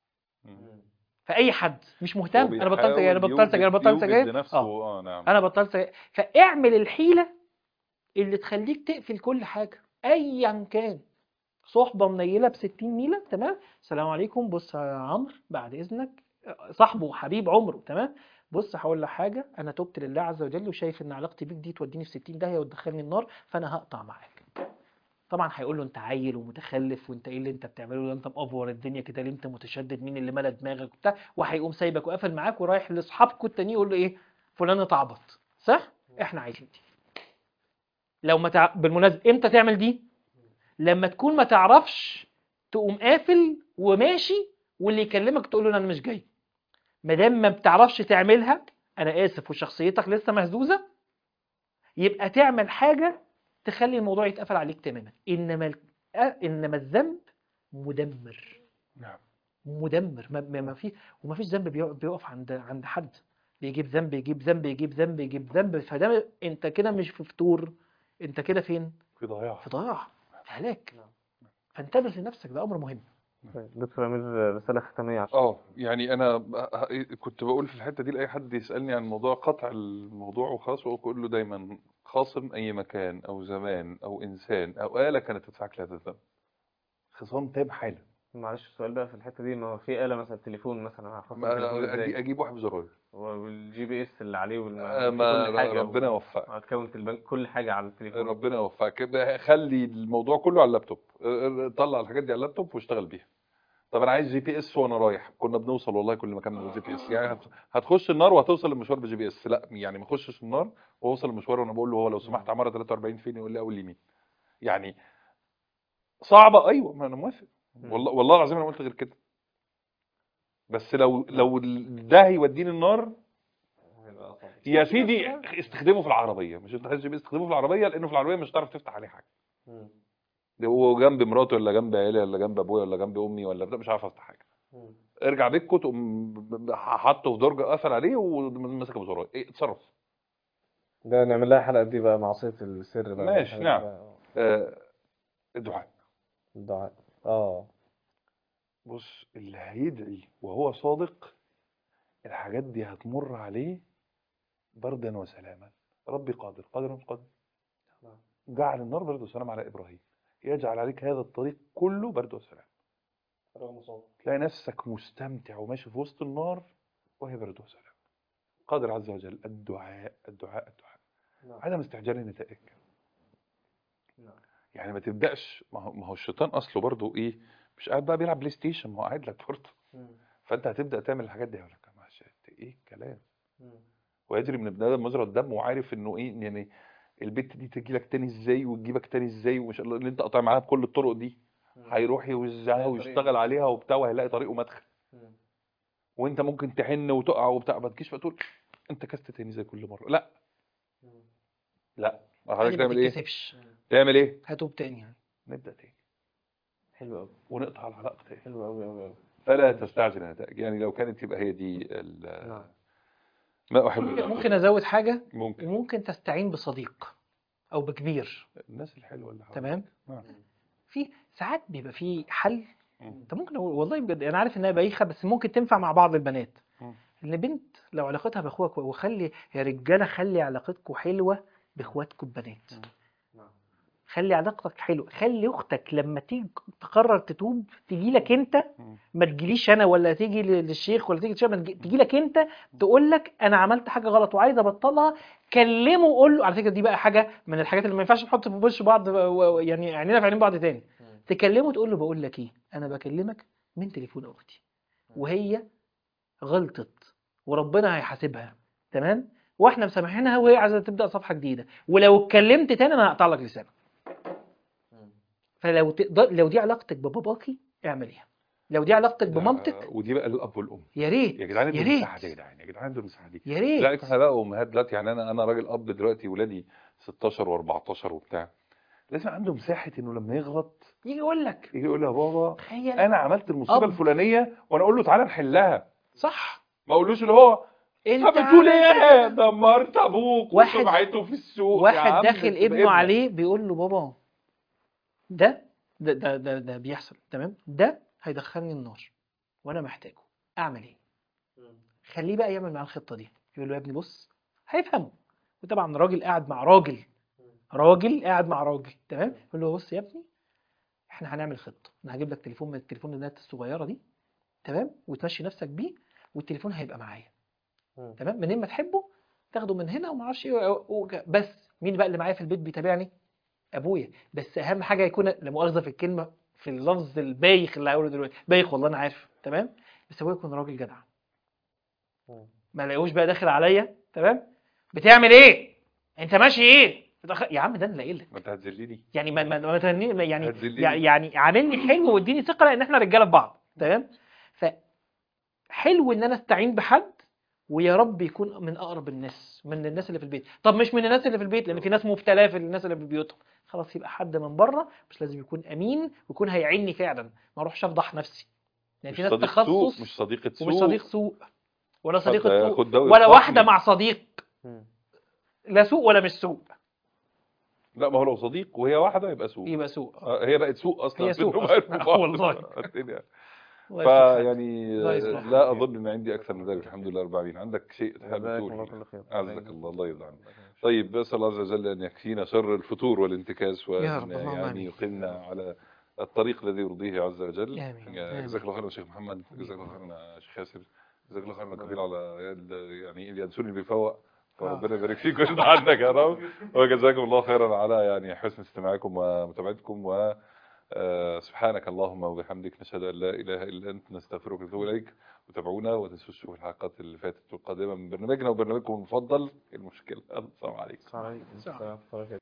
فاي حد مش مهتم انا بطلت سجاير انا بطلت سجاير انا بطلت سجاير لنفسه اه اه نعم انا بطلت سجاير فاعمل الحيله اللي تخليك تقفل كل حاجه ايا كان صحبه منيله ب 60 نيله تمام السلام عليكم بص يا عمرو بعد اذنك صاحبه وحبيب عمره تمام بص هقول لك حاجه انا تبت لله عز وجل وشايف ان علاقتي بيك دي توديني في 60 داهيه وتدخلني النار فانا هقطع معاك طبعا هيقول له انت عيل ومتخلف وانت ايه اللي انت بتعمله ده انت مأفور الدنيا كده ليه انت متشدد مين اللي ملا دماغك وبتاع وهيقوم سايبك وقافل معاك ورايح لاصحابكوا التانيين يقول له ايه فلان اتعبط صح احنا عايزين دي لو ما تع... بالمناسبه امتى تعمل دي لما تكون ما تعرفش تقوم قافل وماشي واللي يكلمك تقول له انا مش جاي ما دام ما بتعرفش تعملها انا اسف وشخصيتك لسه مهزوزه يبقى تعمل حاجه تخلي الموضوع يتقفل عليك تماما انما ال... آه، انما الذنب مدمر نعم مدمر ما, ما ما في وما فيش ذنب بيقف, بيقف عند عند حد بيجيب ذنب يجيب ذنب يجيب ذنب يجيب ذنب فده انت كده مش في فطور انت كده فين في ضياع في ضياع في هلاك فانتبه لنفسك ده امر مهم طيب، دكتور امير رساله ختاميه عشان اه يعني انا ب- ه- كنت بقول في الحته دي لاي حد يسالني عن موضوع قطع الموضوع وخلاص واقول له دايما خاصم اي مكان او زمان او انسان او اله كانت تدفعك لهذا الذنب خصام تاب حالا معلش السؤال بقى في الحته دي ما هو في آلة مثلا تليفون مثلا هخصم ما- تليفون أجي- ازاي اجيب واحد بزراير والجي بي اس اللي عليه والم... آه، في ما كل حاجه ربنا يوفقك اكونت البنك كل حاجه على التليفون ربنا يوفقك يبقى خلي الموضوع كله على اللابتوب اه، اه، طلع الحاجات دي على اللابتوب واشتغل بيها طب انا عايز جي بي اس وانا رايح كنا بنوصل والله كل مكان من جي بي اس يعني هت- هتخش النار وهتوصل المشوار بجي بي اس لا يعني ما اخشش النار واوصل المشوار وانا بقول له هو لو سمحت عماره 43 فين يقول لي اول يمين يعني صعبه ايوه ما انا موافق والله والله العظيم انا ما قلت غير كده بس لو لو ده هيوديني النار هيبقى صعب. يا سيدي استخدمه في العربيه مش انت عايز جي بي اس استخدمه في العربيه لانه في العربيه مش هتعرف تفتح عليه حاجه مم. ده هو جنب مراتي ولا جنب عيالي ولا جنب ابويا ولا جنب امي ولا بتاع مش عارف افتح حاجه مم. ارجع بيتكم تقوم ب- ب- حاطه في درج قافل عليه وماسك بزرار ايه اتصرف ده نعمل لها حلقه دي بقى معصيه السر بقى ماشي، الحاجات نعم. بقى. آه الدعاء الدعاء اه بص اللي هيدعي وهو صادق الحاجات دي هتمر عليه بردا وسلاما ربي قادر قادر مش قادر نعم. جعل النار برد وسلام على ابراهيم يجعل عليك هذا الطريق كله برد وسلام تلاقي نفسك مستمتع وماشي في وسط النار وهي برد وسلام قادر عز وجل الدعاء الدعاء الدعاء نعم. عدم استعجال النتائج نعم. يعني ما تبداش ما هو ما هو الشيطان اصله برضه ايه مش قاعد بقى بيلعب بلاي ستيشن ما هو قاعد لك برضه مم. فانت هتبدا تعمل الحاجات دي يقول لك ما شاء- ايه الكلام مم. ويجري من ابن ادم مجرى الدم وعارف انه ايه يعني البت دي تجي لك تاني ازاي وتجيبك تاني ازاي ومش اللي انت قاطع معاها بكل الطرق دي هيروح يوزعها هيلاقي ويشتغل طريقه. عليها وبتاع وهيلاقي طريقه مدخل مم. وانت ممكن تحن وتقع وبتاع ما تجيش بقى تقول انت كست تاني زي كل مره لا مم. لا عادي حضرتك ما تعمل ايه تتكسفش تعمل ايه هتوب تاني يعني نبدا تاني حلو قوي ونقطع العلاقه تاني حلو قوي قوي قوي فلا تستعجل النتائج يعني لو كانت يبقى هي دي ال- نعم ما احب ممكن ممكن ازود حاجه ممكن وممكن تستعين بصديق او بكبير الناس الحلوه اللي حواليك تمام نعم. في ساعات بيبقى في حل مم. انت ممكن أقول والله بجد انا عارف انها بايخه بس ممكن تنفع مع بعض البنات مم. ان بنت لو علاقتها باخوها كوي- وخلي يا رجاله خلي علاقتكم حلوه باخواتكم البنات نعم خلي علاقتك حلوه خلي اختك لما تيجي تقرر تتوب تجي لك انت مم. ما تجيليش انا ولا تيجي للشيخ ولا تيجي للشيخ تجي لك انت تقول لك انا عملت حاجه غلط وعايز ابطلها كلمه وقول له على فكره دي بقى حاجه من الحاجات اللي ما ينفعش نحط في وش بعض و- و- يعني عينينا في عينين بعض تاني مم. تكلمه تقول له بقول لك ايه انا بكلمك من تليفون اختي وهي غلطت وربنا هيحاسبها تمام واحنا مسامحينها وهي عايزه تبدا صفحه جديده ولو اتكلمت تاني انا هقطع لك لسانك مم. فلو تقدر لو دي علاقتك بباباكي اعمليها لو دي علاقتك ده- بمامتك ودي بقى الاب والام يا ريت يا جدعان يا ادوا ريت المساحه دي يا جدعان يا جدعان ادوا المساحه دي يا ريت لا احنا بقى امهات دلوقتي يعني انا انا راجل اب دلوقتي ولادي 16 و14 وبتاع لازم عنده مساحه انه لما يغلط يجي يقول لك يجي يقول لي يا بابا تخيل انا عملت المصيبه أب. الفلانيه وانا اقول له تعالى نحلها صح ما اقولوش اللي هو انت فبتقول عملت ايه كده. دمرت ابوك واحد- وسمعته في السوق يا واحد عم داخل تبقى ابنه ابنك. عليه بيقول له بابا ده ده ده ده, ده بيحصل تمام ده هيدخلني النار وانا محتاجه اعمل ايه خليه بقى يعمل معاه الخطه دي يقول له يا ابني بص هيفهمه وطبعا راجل قاعد مع راجل راجل قاعد مع راجل تمام يقول له بص يا ابني احنا هنعمل خطه انا هجيب لك تليفون من التليفون النت الصغيره دي تمام وتمشي نفسك بيه والتليفون هيبقى معايا مم. تمام منين ما تحبه تاخده من هنا وما اعرفش ايه و- و- بس مين بقى اللي معايا في البيت بيتابعني ابويا بس اهم حاجه يكون لا مؤاخذه في الكلمه في اللفظ البايخ اللي هقوله دلوقتي بايخ والله انا عارف تمام بس ابويا يكون راجل جدع مم. ما لاقيهوش بقى داخل عليا تمام بتعمل ايه انت ماشي ايه بتأخ- يا عم ده انا لاقي لك ما انت هتذلني يعني ما ما ما تهني- يعني هتذلني. يعني يعني عاملني حلو واديني ثقه لان احنا رجاله في بعض تمام فحلو ان انا استعين بحد ويا رب يكون من اقرب الناس من الناس اللي في البيت طب مش من الناس اللي في البيت لان في ناس مبتلاه في الناس اللي في بيوتهم خلاص يبقى حد من بره مش لازم يكون امين ويكون هيعيني فعلا ما اروحش افضح نفسي لان في مش ناس صديق سوق تخصص مش صديقة سوق ومش صديق سوء ولا خد- صديقة سوء خد دواء ولا يصفني. واحدة مع صديق مم. لا سوء ولا مش سوء لا ما هو لو صديق وهي واحدة يبقى سوق يبقى سوء آه، هي بقت سوق اصلا هي سوق بينهم أصلاً. وبين بعض. والله. الدنيا. الله يصلح حالك. فيعني الله يصلح لا حالك. اظن ان عندي اكثر من ذلك الحمد لله رب العالمين عندك شيء تحب جزاك الله تقوله كل خير اعزك الله الله يرضى عنك طيب بسال الله عز وجل ان يكفينا شر الفطور والانتكاس يا وان رب، اللهم يعني آمين. يقيمنا على الطريق الذي يرضيه عز وجل آمين. يا- آمين. جزاك الله خيرا يا شيخ محمد جزاك الله خيرا يا شيخ ياسر جزاك الله خيرا كثير على ال- يعني اليانسون اللي بيفوق فربنا يبارك فيك ويرضى عنك يا رب وجزاكم الله خيرا على يعني حسن استماعكم ومتابعتكم و آه، سبحانك اللهم وبحمدك نشهد ان لا اله الا انت نستغفرك ونتوب اليك وتابعونا وتنسوا تشوفوا الحلقات اللي فاتت والقادمه من برنامجنا وبرنامجكم المفضل المشكله السلام عليكم السلام عليكم السلام عليكم